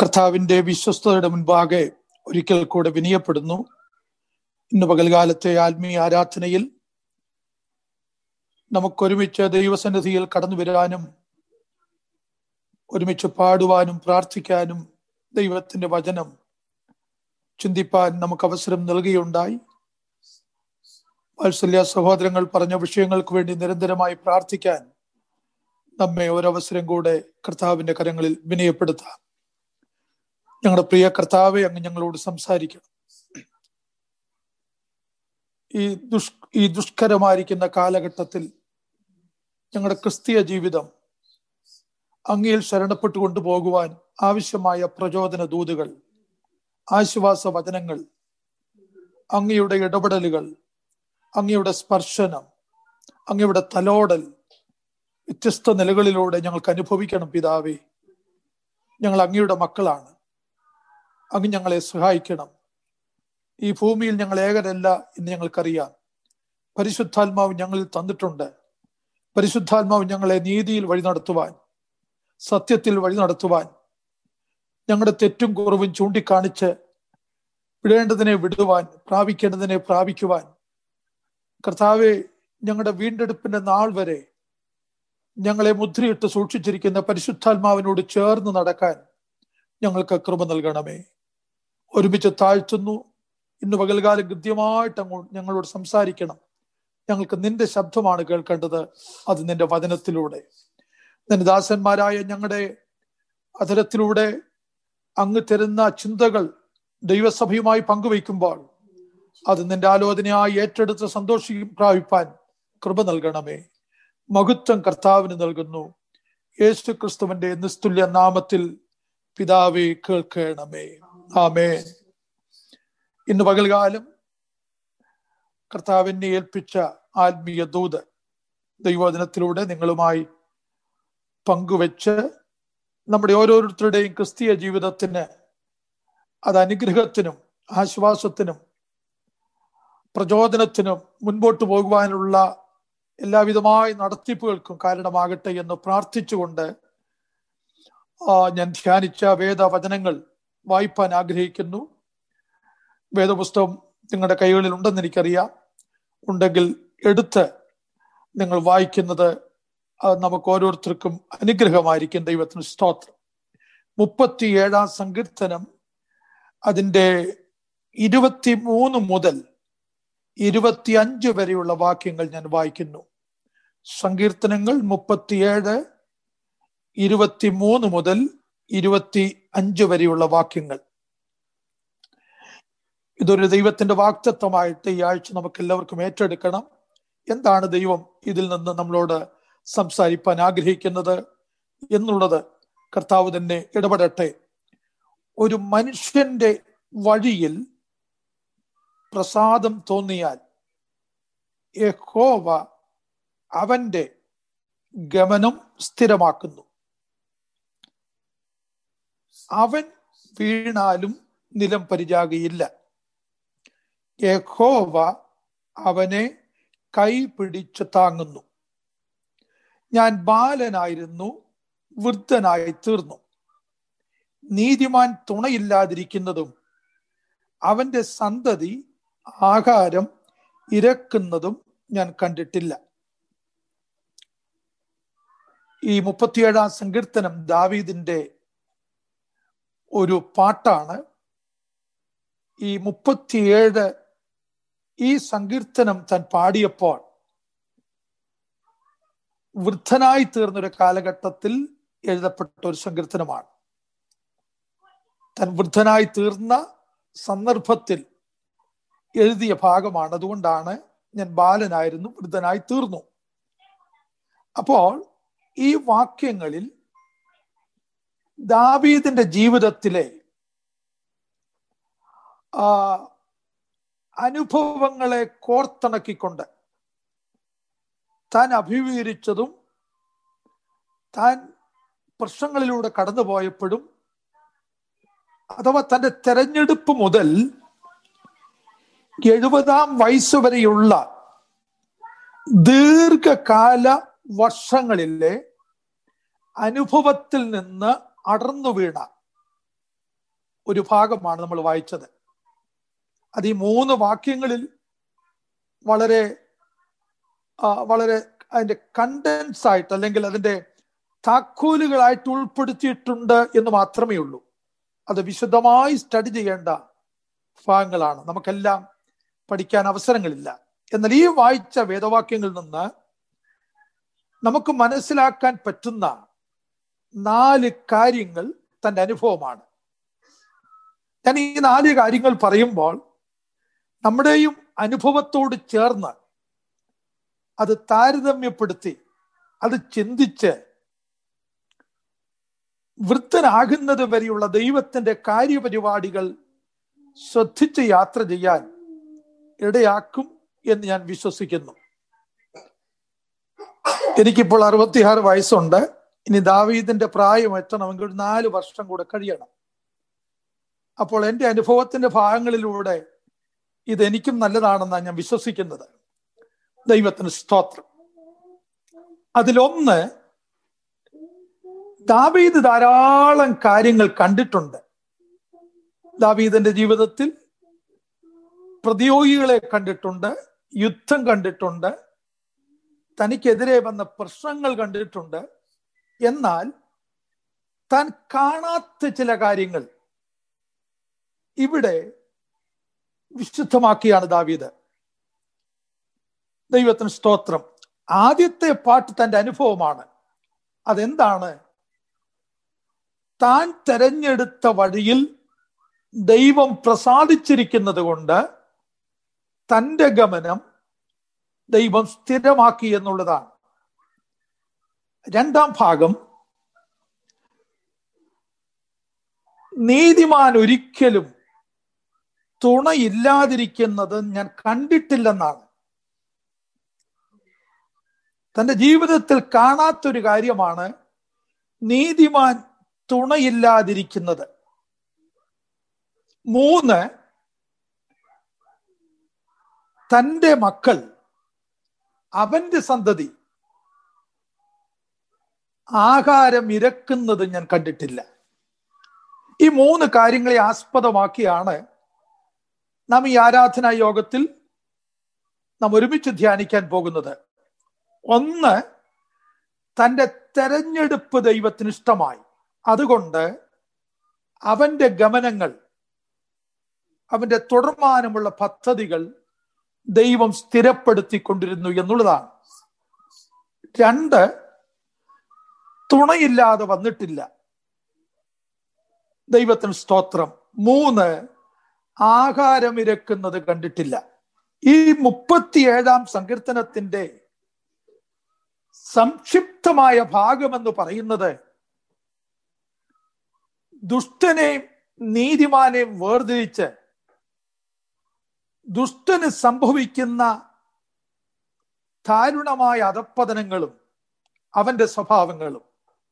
കർത്താവിന്റെ വിശ്വസ്തയുടെ മുൻപാകെ ഒരിക്കൽ കൂടെ വിനയപ്പെടുന്നു ഇന്ന് പകൽകാലത്തെ ആത്മീയ ആരാധനയിൽ നമുക്കൊരുമിച്ച് ദൈവസന്നിധിയിൽ കടന്നു വരാനും ഒരുമിച്ച് പാടുവാനും പ്രാർത്ഥിക്കാനും ദൈവത്തിന്റെ വചനം ചിന്തിപ്പാൻ നമുക്ക് അവസരം നൽകുകയുണ്ടായി വാത്സല്യ സഹോദരങ്ങൾ പറഞ്ഞ വിഷയങ്ങൾക്ക് വേണ്ടി നിരന്തരമായി പ്രാർത്ഥിക്കാൻ നമ്മെ ഒരവസരം കൂടെ കർത്താവിന്റെ കരങ്ങളിൽ വിനയപ്പെടുത്താം ഞങ്ങളുടെ പ്രിയ കർത്താവെ അങ്ങ് ഞങ്ങളോട് സംസാരിക്കണം ഈ ദുഷ് ഈ ദുഷ്കരമായിരിക്കുന്ന കാലഘട്ടത്തിൽ ഞങ്ങളുടെ ക്രിസ്തീയ ജീവിതം അങ്ങയിൽ ശരണപ്പെട്ടു കൊണ്ടുപോകുവാൻ ആവശ്യമായ പ്രചോദന ദൂതുകൾ ആശ്വാസ വചനങ്ങൾ അങ്ങയുടെ ഇടപെടലുകൾ അങ്ങയുടെ സ്പർശനം അങ്ങയുടെ തലോടൽ വ്യത്യസ്ത നിലകളിലൂടെ ഞങ്ങൾക്ക് അനുഭവിക്കണം പിതാവേ ഞങ്ങൾ അങ്ങയുടെ മക്കളാണ് അങ്ങ് ഞങ്ങളെ സഹായിക്കണം ഈ ഭൂമിയിൽ ഞങ്ങൾ ഏകരല്ല എന്ന് ഞങ്ങൾക്കറിയാം പരിശുദ്ധാത്മാവ് ഞങ്ങളിൽ തന്നിട്ടുണ്ട് പരിശുദ്ധാത്മാവ് ഞങ്ങളെ നീതിയിൽ വഴി നടത്തുവാൻ സത്യത്തിൽ വഴി നടത്തുവാൻ ഞങ്ങളുടെ തെറ്റും കുറവും ചൂണ്ടിക്കാണിച്ച് വിടേണ്ടതിനെ വിടുവാൻ പ്രാപിക്കേണ്ടതിനെ പ്രാപിക്കുവാൻ കർത്താവെ ഞങ്ങളുടെ വീണ്ടെടുപ്പിന്റെ നാൾ വരെ ഞങ്ങളെ മുദ്രയിട്ട് സൂക്ഷിച്ചിരിക്കുന്ന പരിശുദ്ധാത്മാവിനോട് ചേർന്ന് നടക്കാൻ ഞങ്ങൾക്ക് കൃപ നൽകണമേ ഒരുമിച്ച് താഴ്ത്തുന്നു ഇന്ന് പകൽകാലം കൃത്യമായിട്ട് അങ്ങോ ഞങ്ങളോട് സംസാരിക്കണം ഞങ്ങൾക്ക് നിന്റെ ശബ്ദമാണ് കേൾക്കേണ്ടത് അത് നിന്റെ വചനത്തിലൂടെ നിന്റെ ദാസന്മാരായ ഞങ്ങളുടെ അധരത്തിലൂടെ അങ്ങ് തരുന്ന ചിന്തകൾ ദൈവസഭയുമായി പങ്കുവയ്ക്കുമ്പോൾ അത് നിന്റെ ആലോചനയായി ഏറ്റെടുത്ത് സന്തോഷി പ്രാപിപ്പാൻ കൃപ നൽകണമേ മഹത്വം കർത്താവിന് നൽകുന്നു യേശു ക്രിസ്തുവിന്റെ നിസ്തുല്യ നാമത്തിൽ പിതാവെ കേൾക്കണമേ ആമേ ഇന്ന് പകൽകാലം കർത്താവിനെ ഏൽപ്പിച്ച ആത്മീയ ദൂത് ദൈവവചനത്തിലൂടെ നിങ്ങളുമായി പങ്കുവെച്ച് നമ്മുടെ ഓരോരുത്തരുടെയും ക്രിസ്തീയ ജീവിതത്തിന് അത് അനുഗ്രഹത്തിനും ആശ്വാസത്തിനും പ്രചോദനത്തിനും മുൻപോട്ട് പോകുവാനുള്ള എല്ലാവിധമായ നടത്തിപ്പുകൾക്കും കാരണമാകട്ടെ എന്ന് പ്രാർത്ഥിച്ചുകൊണ്ട് ഞാൻ ധ്യാനിച്ച വേദവചനങ്ങൾ വായിപ്പാൻ ആഗ്രഹിക്കുന്നു വേദപുസ്തകം നിങ്ങളുടെ കൈകളിൽ ഉണ്ടെന്ന് എനിക്കറിയാം ഉണ്ടെങ്കിൽ എടുത്ത് നിങ്ങൾ വായിക്കുന്നത് നമുക്ക് ഓരോരുത്തർക്കും അനുഗ്രഹമായിരിക്കും ദൈവത്തിന് സ്തോത്രം മുപ്പത്തിയേഴാം സങ്കീർത്തനം അതിൻ്റെ ഇരുപത്തി മൂന്ന് മുതൽ ഇരുപത്തിയഞ്ച് വരെയുള്ള വാക്യങ്ങൾ ഞാൻ വായിക്കുന്നു സങ്കീർത്തനങ്ങൾ മുപ്പത്തിയേഴ് ഇരുപത്തിമൂന്ന് മുതൽ ഇരുപത്തി അഞ്ച് വരെയുള്ള വാക്യങ്ങൾ ഇതൊരു ദൈവത്തിന്റെ വാക്തത്വമായിട്ട് ഈ ആഴ്ച നമുക്ക് എല്ലാവർക്കും ഏറ്റെടുക്കണം എന്താണ് ദൈവം ഇതിൽ നിന്ന് നമ്മളോട് സംസാരിപ്പാൻ ആഗ്രഹിക്കുന്നത് എന്നുള്ളത് കർത്താവ് തന്നെ ഇടപെടട്ടെ ഒരു മനുഷ്യന്റെ വഴിയിൽ പ്രസാദം തോന്നിയാൽ യഹോവ അവന്റെ ഗമനം സ്ഥിരമാക്കുന്നു അവൻ വീണാലും നിലം പരിചാകയില്ല യഹോവ അവനെ കൈ പിടിച്ച് താങ്ങുന്നു ഞാൻ ബാലനായിരുന്നു വൃദ്ധനായി തീർന്നു നീതിമാൻ തുണയില്ലാതിരിക്കുന്നതും അവന്റെ സന്തതി ആഹാരം ഇരക്കുന്നതും ഞാൻ കണ്ടിട്ടില്ല ഈ മുപ്പത്തിയേഴാം സങ്കീർത്തനം ദാവീദിന്റെ ഒരു പാട്ടാണ് ഈ മുപ്പത്തിയേഴ് ഈ സങ്കീർത്തനം താൻ പാടിയപ്പോൾ വൃദ്ധനായി തീർന്നൊരു കാലഘട്ടത്തിൽ എഴുതപ്പെട്ട ഒരു സങ്കീർത്തനമാണ് താൻ വൃദ്ധനായി തീർന്ന സന്ദർഭത്തിൽ എഴുതിയ ഭാഗമാണ് അതുകൊണ്ടാണ് ഞാൻ ബാലനായിരുന്നു വൃദ്ധനായി തീർന്നു അപ്പോൾ ഈ വാക്യങ്ങളിൽ ദാവീദിന്റെ ജീവിതത്തിലെ ആ അനുഭവങ്ങളെ കോർത്തിണക്കിക്കൊണ്ട് താൻ അഭിമുഖീകരിച്ചതും താൻ പ്രശ്നങ്ങളിലൂടെ കടന്നുപോയപ്പോഴും അഥവാ തന്റെ തെരഞ്ഞെടുപ്പ് മുതൽ എഴുപതാം വയസ്സ് വരെയുള്ള ദീർഘകാല വർഷങ്ങളിലെ അനുഭവത്തിൽ നിന്ന് അടർന്നു വീണ ഒരു ഭാഗമാണ് നമ്മൾ വായിച്ചത് അത് ഈ മൂന്ന് വാക്യങ്ങളിൽ വളരെ വളരെ അതിന്റെ കണ്ടൻസ് ആയിട്ട് അല്ലെങ്കിൽ അതിന്റെ താക്കോലുകളായിട്ട് ഉൾപ്പെടുത്തിയിട്ടുണ്ട് എന്ന് മാത്രമേ ഉള്ളൂ അത് വിശദമായി സ്റ്റഡി ചെയ്യേണ്ട ഭാഗങ്ങളാണ് നമുക്കെല്ലാം പഠിക്കാൻ അവസരങ്ങളില്ല എന്നാൽ ഈ വായിച്ച വേദവാക്യങ്ങളിൽ നിന്ന് നമുക്ക് മനസ്സിലാക്കാൻ പറ്റുന്ന നാല് കാര്യങ്ങൾ തന്റെ അനുഭവമാണ് ഞാൻ ഈ നാല് കാര്യങ്ങൾ പറയുമ്പോൾ നമ്മുടെയും അനുഭവത്തോട് ചേർന്ന് അത് താരതമ്യപ്പെടുത്തി അത് ചിന്തിച്ച് വൃത്തനാകുന്നത് വരെയുള്ള ദൈവത്തിന്റെ കാര്യപരിപാടികൾ ശ്രദ്ധിച്ച് യാത്ര ചെയ്യാൻ ഇടയാക്കും എന്ന് ഞാൻ വിശ്വസിക്കുന്നു എനിക്കിപ്പോൾ അറുപത്തിയാറ് വയസ്സുണ്ട് ഇനി ദാവീദിന്റെ പ്രായം എത്തണമെങ്കിൽ ഒരു നാല് വർഷം കൂടെ കഴിയണം അപ്പോൾ എൻ്റെ അനുഭവത്തിന്റെ ഭാഗങ്ങളിലൂടെ ഇത് എനിക്കും നല്ലതാണെന്നാണ് ഞാൻ വിശ്വസിക്കുന്നത് ദൈവത്തിന് സ്തോത്രം അതിലൊന്ന് ദാവീദ് ധാരാളം കാര്യങ്ങൾ കണ്ടിട്ടുണ്ട് ദാവീദിന്റെ ജീവിതത്തിൽ പ്രതിയോഗികളെ കണ്ടിട്ടുണ്ട് യുദ്ധം കണ്ടിട്ടുണ്ട് തനിക്കെതിരെ വന്ന പ്രശ്നങ്ങൾ കണ്ടിട്ടുണ്ട് എന്നാൽ താൻ കാണാത്ത ചില കാര്യങ്ങൾ ഇവിടെ വിശുദ്ധമാക്കിയാണ് ദാവീദ് ദൈവത്തിന് സ്തോത്രം ആദ്യത്തെ പാട്ട് തന്റെ അനുഭവമാണ് അതെന്താണ് താൻ തെരഞ്ഞെടുത്ത വഴിയിൽ ദൈവം പ്രസാദിച്ചിരിക്കുന്നത് കൊണ്ട് തന്റെ ഗമനം ദൈവം സ്ഥിരമാക്കി എന്നുള്ളതാണ് രണ്ടാം ഭാഗം നീതിമാൻ ഒരിക്കലും തുണയില്ലാതിരിക്കുന്നത് ഞാൻ കണ്ടിട്ടില്ലെന്നാണ് തന്റെ ജീവിതത്തിൽ കാണാത്തൊരു കാര്യമാണ് നീതിമാൻ തുണയില്ലാതിരിക്കുന്നത് മൂന്ന് തന്റെ മക്കൾ അവന്റെ സന്തതി ആഹാരം ഇരക്കുന്നത് ഞാൻ കണ്ടിട്ടില്ല ഈ മൂന്ന് കാര്യങ്ങളെ ആസ്പദമാക്കിയാണ് നാം ഈ ആരാധനാ യോഗത്തിൽ നാം ഒരുമിച്ച് ധ്യാനിക്കാൻ പോകുന്നത് ഒന്ന് തന്റെ തെരഞ്ഞെടുപ്പ് ദൈവത്തിന് ഇഷ്ടമായി അതുകൊണ്ട് അവന്റെ ഗമനങ്ങൾ അവന്റെ തുടർമാനമുള്ള പദ്ധതികൾ ദൈവം സ്ഥിരപ്പെടുത്തിക്കൊണ്ടിരുന്നു എന്നുള്ളതാണ് രണ്ട് തുണയില്ലാതെ വന്നിട്ടില്ല ദൈവത്തിന് സ്തോത്രം മൂന്ന് ആഹാരം ഇരക്കുന്നത് കണ്ടിട്ടില്ല ഈ മുപ്പത്തിയേഴാം സങ്കീർത്തനത്തിന്റെ സംക്ഷിപ്തമായ ഭാഗമെന്ന് പറയുന്നത് ദുഷ്ടനെയും നീതിമാനെയും വേർതിരിച്ച് ദുഷ്ടന് സംഭവിക്കുന്ന ദാരുണമായ അധപ്പതനങ്ങളും അവന്റെ സ്വഭാവങ്ങളും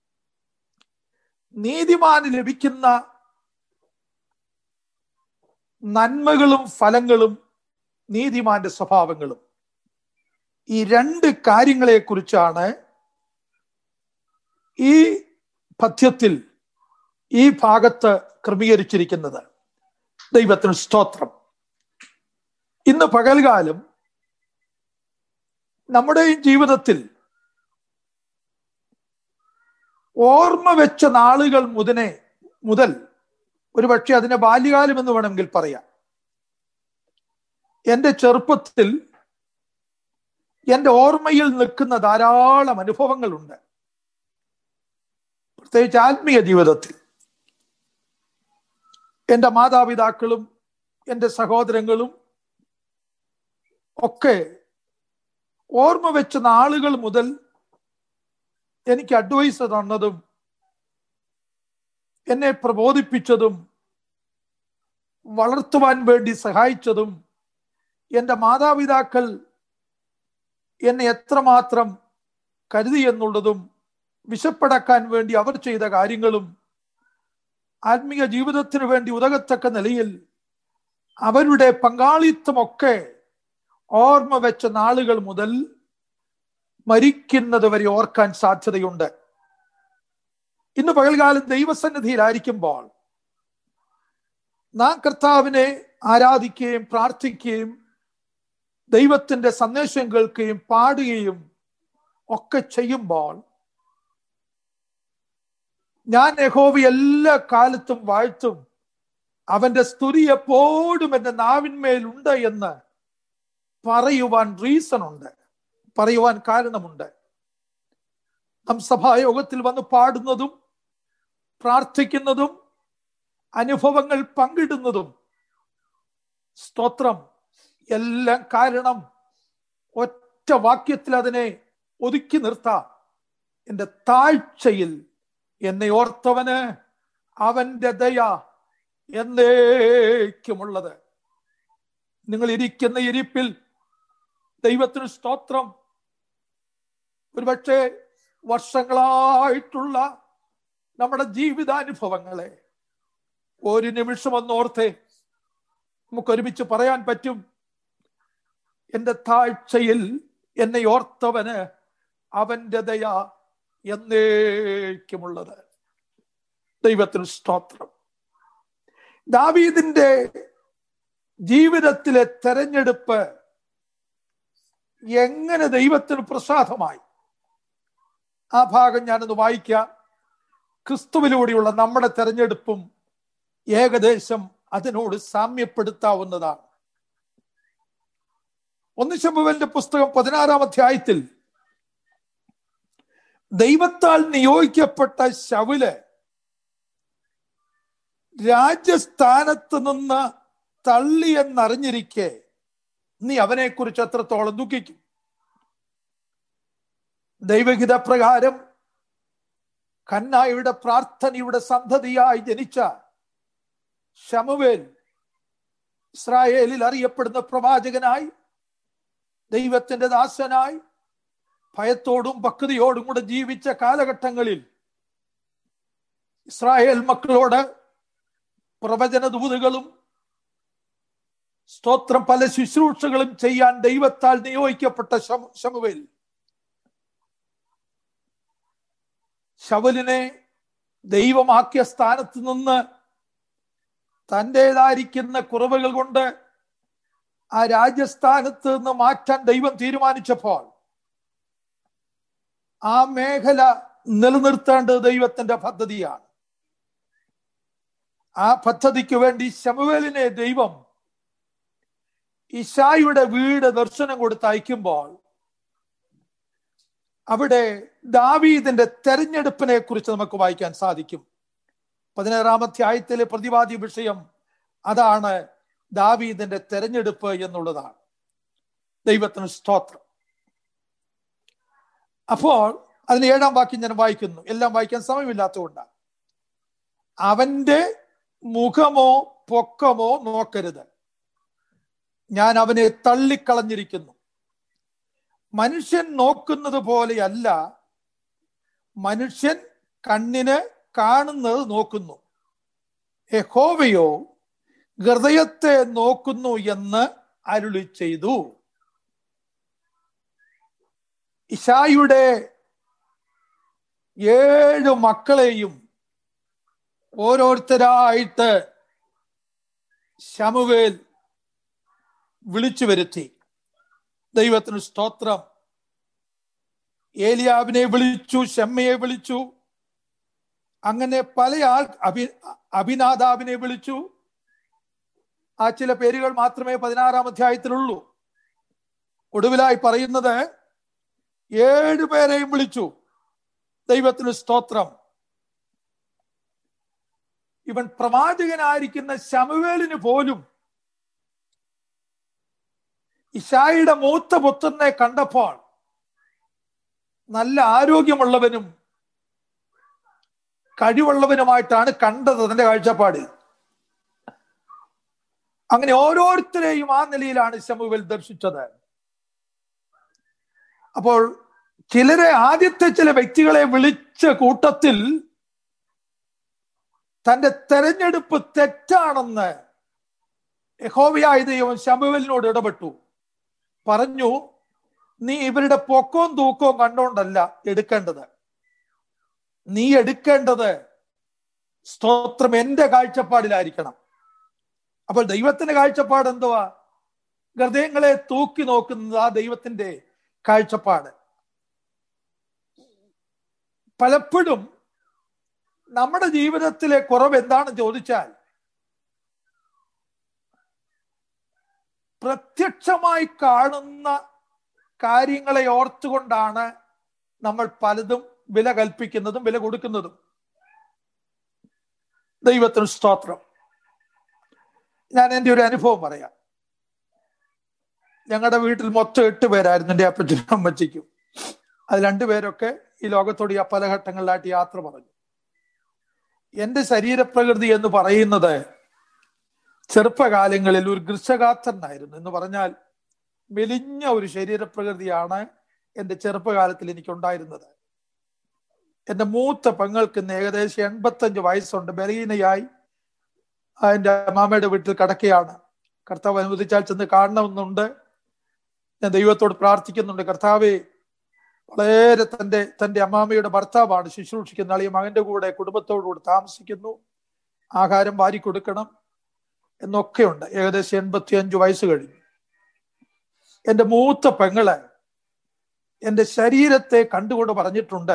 നീതിമാന് ലഭിക്കുന്ന നന്മകളും ഫലങ്ങളും നീതിമാന്റെ സ്വഭാവങ്ങളും ഈ രണ്ട് കാര്യങ്ങളെ കുറിച്ചാണ് ഈ പദ്യത്തിൽ ഈ ഭാഗത്ത് ക്രമീകരിച്ചിരിക്കുന്നത് ദൈവത്തിന് സ്തോത്രം ഇന്ന് പകൽകാലം നമ്മുടെയും ജീവിതത്തിൽ ഓർമ്മ വെച്ച നാളുകൾ മുതനെ മുതൽ ഒരുപക്ഷെ അതിനെ ബാല്യകാലം എന്ന് വേണമെങ്കിൽ പറയാം എൻ്റെ ചെറുപ്പത്തിൽ എൻ്റെ ഓർമ്മയിൽ നിൽക്കുന്ന ധാരാളം അനുഭവങ്ങളുണ്ട് പ്രത്യേകിച്ച് ആത്മീയ ജീവിതത്തിൽ എൻ്റെ മാതാപിതാക്കളും എൻ്റെ സഹോദരങ്ങളും ഒക്കെ ഓർമ്മ വെച്ച നാളുകൾ മുതൽ എനിക്ക് അഡ്വൈസ് തന്നതും എന്നെ പ്രബോധിപ്പിച്ചതും വളർത്തുവാൻ വേണ്ടി സഹായിച്ചതും എൻ്റെ മാതാപിതാക്കൾ എന്നെ എത്രമാത്രം കരുതി എന്നുള്ളതും വിശപ്പടക്കാൻ വേണ്ടി അവർ ചെയ്ത കാര്യങ്ങളും ആത്മീയ ജീവിതത്തിന് വേണ്ടി ഉതകത്തക്ക നിലയിൽ അവരുടെ പങ്കാളിത്തമൊക്കെ ഓർമ്മ വെച്ച നാളുകൾ മുതൽ മരിക്കുന്നത് വരെ ഓർക്കാൻ സാധ്യതയുണ്ട് ഇന്ന് പകൽകാലം ദൈവസന്നിധിയിലായിരിക്കുമ്പോൾ നാം കർത്താവിനെ ആരാധിക്കുകയും പ്രാർത്ഥിക്കുകയും ദൈവത്തിന്റെ സന്ദേശം കേൾക്കുകയും പാടുകയും ഒക്കെ ചെയ്യുമ്പോൾ ഞാൻ യഹോവ എല്ലാ കാലത്തും വാഴ്ത്തും അവന്റെ സ്തുതി എപ്പോഴും എന്റെ നാവിന്മേലുണ്ട് എന്ന് പറയുവാൻ റീസൺ ഉണ്ട് പറയുവാൻ കാരണമുണ്ട് നാം സഭായോഗത്തിൽ വന്ന് പാടുന്നതും പ്രാർത്ഥിക്കുന്നതും അനുഭവങ്ങൾ പങ്കിടുന്നതും സ്തോത്രം എല്ലാം കാരണം ഒറ്റ വാക്യത്തിൽ അതിനെ ഒതുക്കി നിർത്താം എന്റെ താഴ്ചയിൽ എന്നെ ഓർത്തവന് അവന്റെ ദയ എന്നേക്കുമുള്ളത് നിങ്ങൾ ഇരിക്കുന്ന ഇരിപ്പിൽ ദൈവത്തിന് സ്തോത്രം ഒരുപക്ഷെ വർഷങ്ങളായിട്ടുള്ള നമ്മുടെ ജീവിതാനുഭവങ്ങളെ ഒരു നിമിഷം ഒന്നോർത്തെ നമുക്ക് ഒരുമിച്ച് പറയാൻ പറ്റും എന്റെ താഴ്ചയിൽ എന്നെ ഓർത്തവന് അവന്റെ ദയ എന്നേക്കുമുള്ളത് ദൈവത്തിന് സ്തോത്രം ദാവീദിന്റെ ജീവിതത്തിലെ തെരഞ്ഞെടുപ്പ് എങ്ങനെ ദൈവത്തിന് പ്രസാദമായി ആ ഭാഗം ഞാനൊന്ന് വായിക്കാം ക്രിസ്തുവിലൂടെയുള്ള നമ്മുടെ തെരഞ്ഞെടുപ്പും ഏകദേശം അതിനോട് സാമ്യപ്പെടുത്താവുന്നതാണ് ഒന്ന് ശമ്പുവന്റെ പുസ്തകം പതിനാറാം അധ്യായത്തിൽ ദൈവത്താൽ നിയോഗിക്കപ്പെട്ട ശവുല് രാജ്യസ്ഥാനത്ത് നിന്ന് തള്ളിയെന്നറിഞ്ഞിരിക്കെ നീ അവനെക്കുറിച്ച് എത്രത്തോളം ദുഃഖിക്കും ദൈവഹിത പ്രകാരം കന്നായുടെ പ്രാർത്ഥനയുടെ സന്തതിയായി ജനിച്ച ഷമുവേൽ ഇസ്രായേലിൽ അറിയപ്പെടുന്ന പ്രവാചകനായി ദൈവത്തിന്റെ ദാസനായി ഭയത്തോടും ഭക്തിയോടും കൂടെ ജീവിച്ച കാലഘട്ടങ്ങളിൽ ഇസ്രായേൽ മക്കളോട് പ്രവചന ദൂതുകളും സ്തോത്രം പല ശുശ്രൂഷകളും ചെയ്യാൻ ദൈവത്താൽ നിയോഗിക്കപ്പെട്ട ശമുവേൽ ശവലിനെ ദൈവമാക്കിയ സ്ഥാനത്ത് നിന്ന് തൻ്റെതായിരിക്കുന്ന കുറവുകൾ കൊണ്ട് ആ രാജ്യസ്ഥാനത്ത് നിന്ന് മാറ്റാൻ ദൈവം തീരുമാനിച്ചപ്പോൾ ആ മേഖല നിലനിർത്തേണ്ടത് ദൈവത്തിന്റെ പദ്ധതിയാണ് ആ പദ്ധതിക്ക് വേണ്ടി ശമുവേലിനെ ദൈവം ഇഷായുടെ വീട് ദർശനം കൊടുത്ത് അയക്കുമ്പോൾ അവിടെ ദാവീദിന്റെ തെരഞ്ഞെടുപ്പിനെ കുറിച്ച് നമുക്ക് വായിക്കാൻ സാധിക്കും പതിനാറാം അധ്യായത്തിലെ പ്രതിവാദി വിഷയം അതാണ് ദാവീദിന്റെ തെരഞ്ഞെടുപ്പ് എന്നുള്ളതാണ് ദൈവത്തിന് സ്തോത്രം അപ്പോൾ അതിന് ഏഴാം വാക്യം ഞാൻ വായിക്കുന്നു എല്ലാം വായിക്കാൻ സമയമില്ലാത്തതുകൊണ്ടാണ് അവന്റെ മുഖമോ പൊക്കമോ നോക്കരുത് ഞാൻ അവനെ തള്ളിക്കളഞ്ഞിരിക്കുന്നു മനുഷ്യൻ നോക്കുന്നത് പോലെയല്ല മനുഷ്യൻ കണ്ണിന് കാണുന്നത് നോക്കുന്നു യഹോവയോ ഹൃദയത്തെ നോക്കുന്നു എന്ന് അരുളി ചെയ്തു ഇഷായുടെ ഏഴ് മക്കളെയും ഓരോരുത്തരായിട്ട് ശമുവേൽ വിളിച്ചു വരുത്തി ദൈവത്തിന് സ്തോത്രം ഏലിയാവിനെ വിളിച്ചു ഷമ്മയെ വിളിച്ചു അങ്ങനെ പല ആൾ അഭി അഭിനാദാവിനെ വിളിച്ചു ആ ചില പേരുകൾ മാത്രമേ പതിനാറാം അധ്യായത്തിലുള്ളൂ ഒടുവിലായി പറയുന്നത് ഏഴു പേരെയും വിളിച്ചു ദൈവത്തിന് സ്തോത്രം ഇവൻ പ്രവാചകനായിരിക്കുന്ന ശമുവേലിന് പോലും ഇഷായിയുടെ മൂത്ത പുത്രനെ കണ്ടപ്പോൾ നല്ല ആരോഗ്യമുള്ളവനും കഴിവുള്ളവനുമായിട്ടാണ് കണ്ടത് അതിന്റെ കാഴ്ചപ്പാടിൽ അങ്ങനെ ഓരോരുത്തരെയും ആ നിലയിലാണ് ശമുവേൽ ദർശിച്ചത് അപ്പോൾ ചിലരെ ആദ്യത്തെ ചില വ്യക്തികളെ വിളിച്ച കൂട്ടത്തിൽ തന്റെ തെരഞ്ഞെടുപ്പ് തെറ്റാണെന്ന് യഹോവയായ ദൈവം ശമുവലിനോട് ഇടപെട്ടു പറഞ്ഞു നീ ഇവരുടെ പൊക്കവും തൂക്കവും കണ്ടോണ്ടല്ല എടുക്കേണ്ടത് നീ എടുക്കേണ്ടത് സ്തോത്രം എന്റെ കാഴ്ചപ്പാടിലായിരിക്കണം അപ്പോൾ ദൈവത്തിന്റെ കാഴ്ചപ്പാട് എന്തുവാ ഹൃദയങ്ങളെ തൂക്കി നോക്കുന്നത് ആ ദൈവത്തിന്റെ കാഴ്ചപ്പാട് പലപ്പോഴും നമ്മുടെ ജീവിതത്തിലെ കുറവ് എന്താണെന്ന് ചോദിച്ചാൽ പ്രത്യക്ഷമായി കാണുന്ന കാര്യങ്ങളെ ഓർത്തുകൊണ്ടാണ് നമ്മൾ പലതും വില കൽപ്പിക്കുന്നതും വില കൊടുക്കുന്നതും ദൈവത്തിന് സ്തോത്രം ഞാൻ എൻ്റെ ഒരു അനുഭവം പറയാം ഞങ്ങളുടെ വീട്ടിൽ മൊത്തം എട്ട് പേരായിരുന്നു എൻ്റെ അപ്പച്ചനും അമ്മച്ചിക്കും അത് രണ്ടുപേരൊക്കെ ഈ ലോകത്തോട് ഈ പല ഘട്ടങ്ങളിലായിട്ട് യാത്ര പറഞ്ഞു എൻ്റെ ശരീരപ്രകൃതി എന്ന് പറയുന്നത് ചെറുപ്പകാലങ്ങളിൽ ഒരു ഗൃഷകാത്തനായിരുന്നു എന്ന് പറഞ്ഞാൽ മെലിഞ്ഞ ഒരു ശരീരപ്രകൃതിയാണ് എൻ്റെ ചെറുപ്പകാലത്തിൽ എനിക്കുണ്ടായിരുന്നത് എൻ്റെ മൂത്ത പെങ്ങൾക്ക് ഇന്ന് ഏകദേശം എൺപത്തഞ്ച് വയസ്സുണ്ട് ബലഹീനയായി എൻ്റെ അമ്മാമ്മയുടെ വീട്ടിൽ കിടക്കുകയാണ് കർത്താവ് അനുവദിച്ചാൽ ചെന്ന് കാണണമെന്നുണ്ട് ഞാൻ ദൈവത്തോട് പ്രാർത്ഥിക്കുന്നുണ്ട് കർത്താവെ വളരെ തൻ്റെ തൻ്റെ അമ്മാമ്മയുടെ ഭർത്താവാണ് ശുശ്രൂഷിക്കുന്ന ആൾ ഈ മകന്റെ കൂടെ കുടുംബത്തോടുകൂടി താമസിക്കുന്നു ആഹാരം വാരി കൊടുക്കണം എന്നൊക്കെയുണ്ട് ഏകദേശം എൺപത്തി അഞ്ച് വയസ്സ് കഴിഞ്ഞു എൻ്റെ മൂത്ത പെങ്ങള് എൻ്റെ ശരീരത്തെ കണ്ടുകൊണ്ട് പറഞ്ഞിട്ടുണ്ട്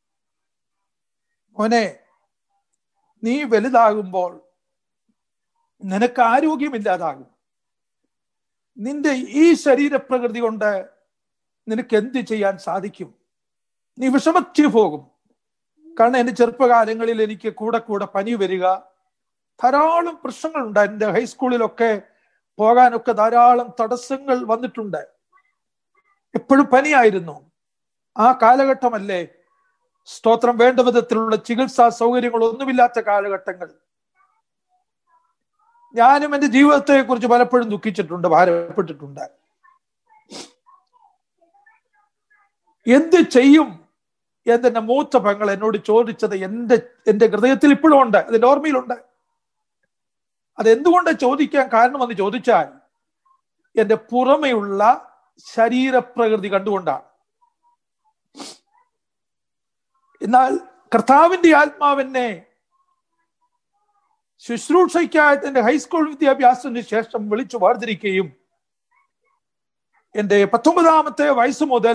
മോനെ നീ വലുതാകുമ്പോൾ നിനക്ക് ആരോഗ്യമില്ലാതാകും നിന്റെ ഈ ശരീരപ്രകൃതി കൊണ്ട് നിനക്ക് എന്ത് ചെയ്യാൻ സാധിക്കും നീ വിഷമച്ചു പോകും കാരണം എൻ്റെ ചെറുപ്പകാലങ്ങളിൽ എനിക്ക് കൂടെ കൂടെ പനി വരിക ധാരാളം പ്രശ്നങ്ങളുണ്ട് എൻ്റെ ഹൈസ്കൂളിലൊക്കെ പോകാനൊക്കെ ധാരാളം തടസ്സങ്ങൾ വന്നിട്ടുണ്ട് എപ്പോഴും പനിയായിരുന്നു ആ കാലഘട്ടമല്ലേ സ്തോത്രം വേണ്ട വിധത്തിലുള്ള ചികിത്സാ സൗകര്യങ്ങൾ ഒന്നുമില്ലാത്ത കാലഘട്ടങ്ങൾ ഞാനും എൻ്റെ ജീവിതത്തെ കുറിച്ച് പലപ്പോഴും ദുഃഖിച്ചിട്ടുണ്ട് ഭാരപ്പെട്ടിട്ടുണ്ട് എന്ത് ചെയ്യും എന്നെ മൂത്ത പെങ്ങൾ എന്നോട് ചോദിച്ചത് എൻ്റെ എൻ്റെ ഹൃദയത്തിൽ ഇപ്പോഴും ഉണ്ട് അതിന്റെ ഓർമ്മയിലുണ്ട് അതെന്തുകൊണ്ട് ചോദിക്കാൻ കാരണമെന്ന് ചോദിച്ചാൽ എൻ്റെ പുറമെയുള്ള ശരീരപ്രകൃതി കണ്ടുകൊണ്ടാണ് എന്നാൽ കർത്താവിന്റെ ആത്മാവിനെ ശുശ്രൂഷയ്ക്കായിട്ട് എൻ്റെ ഹൈസ്കൂൾ വിദ്യാഭ്യാസത്തിന് ശേഷം വിളിച്ചു വേർതിരിക്കുകയും എൻ്റെ പത്തൊമ്പതാമത്തെ വയസ്സ് മുതൽ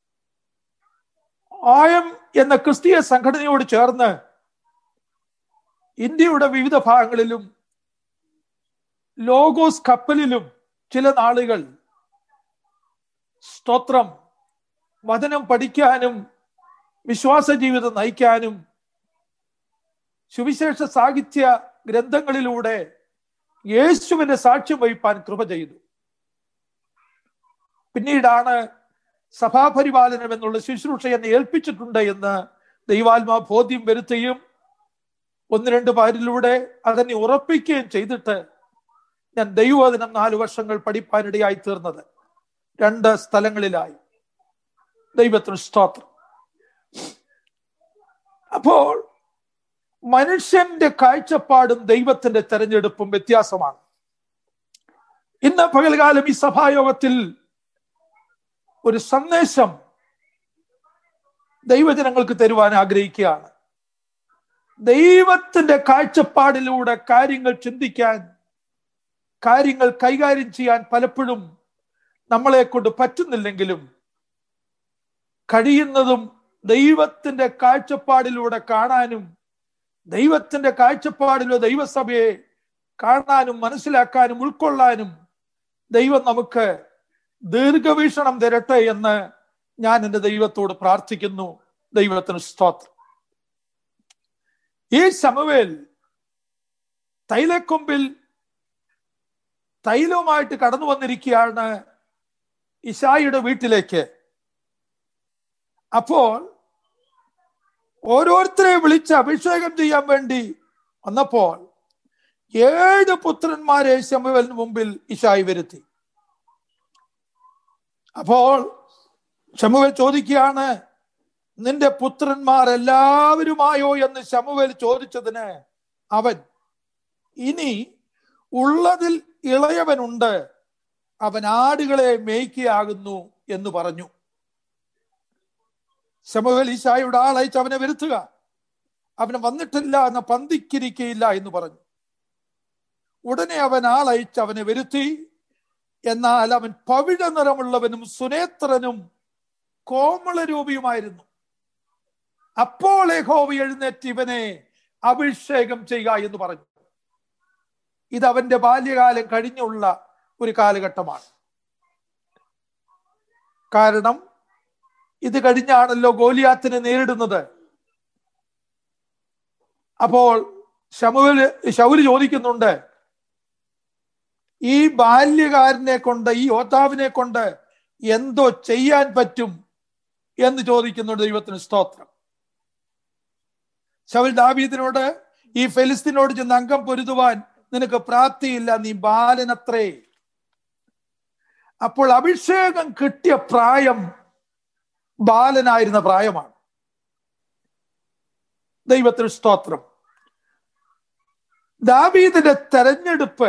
ആയം എന്ന ക്രിസ്തീയ സംഘടനയോട് ചേർന്ന് ഇന്ത്യയുടെ വിവിധ ഭാഗങ്ങളിലും ലോഗോസ് കപ്പലിലും ചില നാളുകൾ സ്തോത്രം വചനം പഠിക്കാനും വിശ്വാസ ജീവിതം നയിക്കാനും സുവിശേഷ സാഹിത്യ ഗ്രന്ഥങ്ങളിലൂടെ യേശുവിന്റെ സാക്ഷ്യം വഹിപ്പാൻ കൃപ ചെയ്തു പിന്നീടാണ് സഭാപരിപാലനം എന്നുള്ള ശുശ്രൂഷ എന്നെ ഏൽപ്പിച്ചിട്ടുണ്ട് എന്ന് ദൈവാത്മാ ബോധ്യം വരുത്തുകയും ഒന്ന് രണ്ട് പേരിലൂടെ അതെന്നെ ഉറപ്പിക്കുകയും ചെയ്തിട്ട് ഞാൻ ദൈവവചനം നാല് വർഷങ്ങൾ പഠിപ്പാനിടയായി തീർന്നത് രണ്ട് സ്ഥലങ്ങളിലായി ദൈവത്തിന് സ്തോത്രം അപ്പോൾ മനുഷ്യന്റെ കാഴ്ചപ്പാടും ദൈവത്തിന്റെ തെരഞ്ഞെടുപ്പും വ്യത്യാസമാണ് ഇന്ന് പകൽകാലം ഈ സഭായോഗത്തിൽ ഒരു സന്ദേശം ദൈവജനങ്ങൾക്ക് തരുവാൻ ആഗ്രഹിക്കുകയാണ് ദൈവത്തിന്റെ കാഴ്ചപ്പാടിലൂടെ കാര്യങ്ങൾ ചിന്തിക്കാൻ കാര്യങ്ങൾ കൈകാര്യം ചെയ്യാൻ പലപ്പോഴും നമ്മളെ കൊണ്ട് പറ്റുന്നില്ലെങ്കിലും കഴിയുന്നതും ദൈവത്തിന്റെ കാഴ്ചപ്പാടിലൂടെ കാണാനും ദൈവത്തിന്റെ കാഴ്ചപ്പാടിലോ ദൈവസഭയെ കാണാനും മനസ്സിലാക്കാനും ഉൾക്കൊള്ളാനും ദൈവം നമുക്ക് ദീർഘവീക്ഷണം തരട്ടെ എന്ന് ഞാൻ എൻ്റെ ദൈവത്തോട് പ്രാർത്ഥിക്കുന്നു ദൈവത്തിന് സ്തോത്രം ഈ സമവേൽ തൈലക്കൊമ്പിൽ തൈലവുമായിട്ട് കടന്നു വന്നിരിക്കുകയാണ് ഇഷായിയുടെ വീട്ടിലേക്ക് അപ്പോൾ ഓരോരുത്തരെ വിളിച്ച് അഭിഷേകം ചെയ്യാൻ വേണ്ടി വന്നപ്പോൾ ഏഴ് പുത്രന്മാരെ ശമുവലിന് മുമ്പിൽ ഇഷായി വരുത്തി അപ്പോൾ ശമുവൽ ചോദിക്കുകയാണ് നിന്റെ പുത്രന്മാർ എല്ലാവരുമായോ എന്ന് ശമുവേൽ ചോദിച്ചതിന് അവൻ ഇനി ഉള്ളതിൽ ഇളയവനുണ്ട് അവൻ ആടുകളെ മേയ്ക്കുകയാകുന്നു എന്ന് പറഞ്ഞു ശമുവേൽ ഈശായുടെ ആളയച്ച് അവനെ വരുത്തുക അവന് വന്നിട്ടില്ല എന്ന പന്തിക്കിരിക്കയില്ല എന്ന് പറഞ്ഞു ഉടനെ അവൻ ആളയച്ച് അവനെ വരുത്തി എന്നാൽ അവൻ പവിഴ നിറമുള്ളവനും സുനേത്രനും കോമളരൂപിയുമായിരുന്നു അപ്പോൾ യഹോവ എഴുന്നേറ്റ് ഇവനെ അഭിഷേകം ചെയ്യുക എന്ന് പറഞ്ഞു ഇത് അവന്റെ ബാല്യകാലം കഴിഞ്ഞുള്ള ഒരു കാലഘട്ടമാണ് കാരണം ഇത് കഴിഞ്ഞാണല്ലോ ഗോലിയാത്തിനെ നേരിടുന്നത് അപ്പോൾ ശമുവല് ശൗല് ചോദിക്കുന്നുണ്ട് ഈ ബാല്യകാരനെ കൊണ്ട് ഈ യോദ്ധാവിനെ കൊണ്ട് എന്തോ ചെയ്യാൻ പറ്റും എന്ന് ചോദിക്കുന്നുണ്ട് ദൈവത്തിന് സ്തോത്രം ശവൽ ദാവീദിനോട് ഈ ഫെലിസ്തീനോട് ചെന്ന് അംഗം പൊരുതുവാൻ നിനക്ക് പ്രാപ്തിയില്ല നീ ബാലനത്രേ അപ്പോൾ അഭിഷേകം കിട്ടിയ പ്രായം ബാലനായിരുന്ന പ്രായമാണ് ദൈവത്തിന് സ്തോത്രം ദാവീദിന്റെ തെരഞ്ഞെടുപ്പ്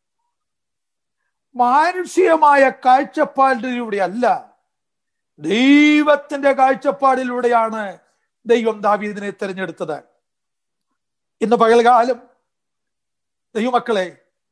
മാനുഷികമായ കാഴ്ചപ്പാടിലൂടെ അല്ല ദൈവത്തിന്റെ കാഴ്ചപ്പാടിലൂടെയാണ് ദൈവം ദാവീദിനെ തിരഞ്ഞെടുത്തത് ഇന്ന് പകൽകാലം ദൈവമക്കളെ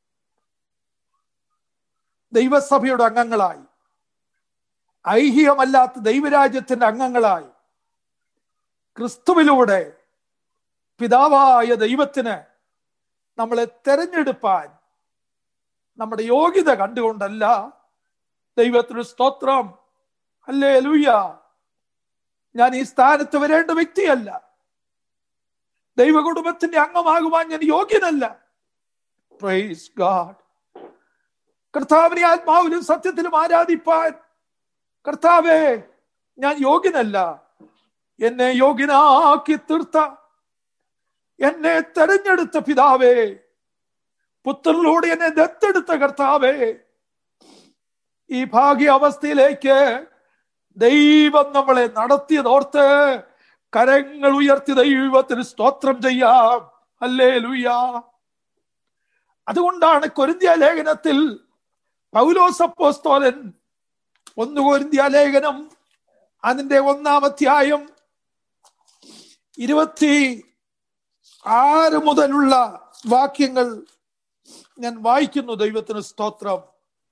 ദൈവസഭയുടെ അംഗങ്ങളായി ഐഹികമല്ലാത്ത ദൈവരാജ്യത്തിന്റെ അംഗങ്ങളായി ക്രിസ്തുവിലൂടെ പിതാവായ ദൈവത്തിന് നമ്മളെ തെരഞ്ഞെടുപ്പാൻ നമ്മുടെ യോഗ്യത കണ്ടുകൊണ്ടല്ല ദൈവത്തിന് സ്തോത്രം അല്ലേ ലൂയ ഞാൻ ഈ സ്ഥാനത്ത് വരേണ്ട വ്യക്തിയല്ല ദൈവ കുടുംബത്തിന്റെ അംഗമാകുവാൻ ഞാൻ യോഗ്യനല്ല പ്രൈസ് ഗാഡ് കർത്താവിനെ ആത്മാവിലും സത്യത്തിലും ആരാധിപ്പാൻ കർത്താവേ ഞാൻ യോഗ്യനല്ല എന്നെ യോഗ്യനാക്കി തീർത്ത എന്നെ തെരഞ്ഞെടുത്ത പിതാവേ പുത്രനിലൂടെ എന്നെ ദത്തെടുത്ത കർത്താവേ ഈ ഭാഗ്യ അവസ്ഥയിലേക്ക് ദൈവം നമ്മളെ നടത്തിയതോർത്ത് കരങ്ങൾ ഉയർത്തി ദൈവത്തിന് സ്തോത്രം ചെയ്യാം അല്ലേ ലുയ്യ അതുകൊണ്ടാണ് കൊരിന്ത്യ ലേഖനത്തിൽ പൗലോസപ്പോസ്തോലൻ ഒന്ന് കൊരിന്ത്യ ലേഖനം അതിന്റെ ഒന്നാം അധ്യായം ഇരുപത്തി ആറ് മുതലുള്ള വാക്യങ്ങൾ ഞാൻ വായിക്കുന്നു ദൈവത്തിന് സ്തോത്രം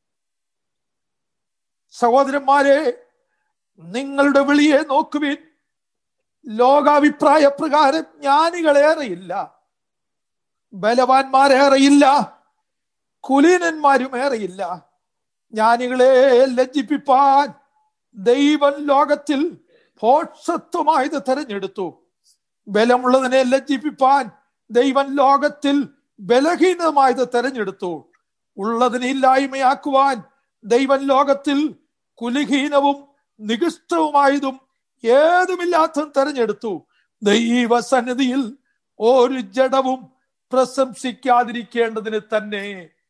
സഹോദരന്മാരെ നിങ്ങളുടെ വിളിയെ നോക്കുവിൻ ലോകാഭിപ്രായ പ്രകാരം ജ്ഞാനികളേറെയില്ല ബലവാന്മാരേറെയില്ല കുലീനന്മാരും ഏറെയില്ല ജ്ഞാനികളെ ലജ്ജിപ്പിപ്പാൻ ദൈവം ലോകത്തിൽ ഭോഷത്വമായത് തെരഞ്ഞെടുത്തു ബലമുള്ളതിനെ ലജ്ജിപ്പിപ്പാൻ ദൈവം ലോകത്തിൽ ബലഹീനമായത് തെരഞ്ഞെടുത്തു ഉള്ളതിനെ ഇല്ലായ്മയാക്കുവാൻ ദൈവം ലോകത്തിൽ കുലഹീനവും നികൃഷ്ടവുമായതും ഏതുമില്ലാത്തതും തെരഞ്ഞെടുത്തു ദൈവസന്നിധിയിൽ ഒരു ജഡവും പ്രശംസിക്കാതിരിക്കേണ്ടതിന് തന്നെ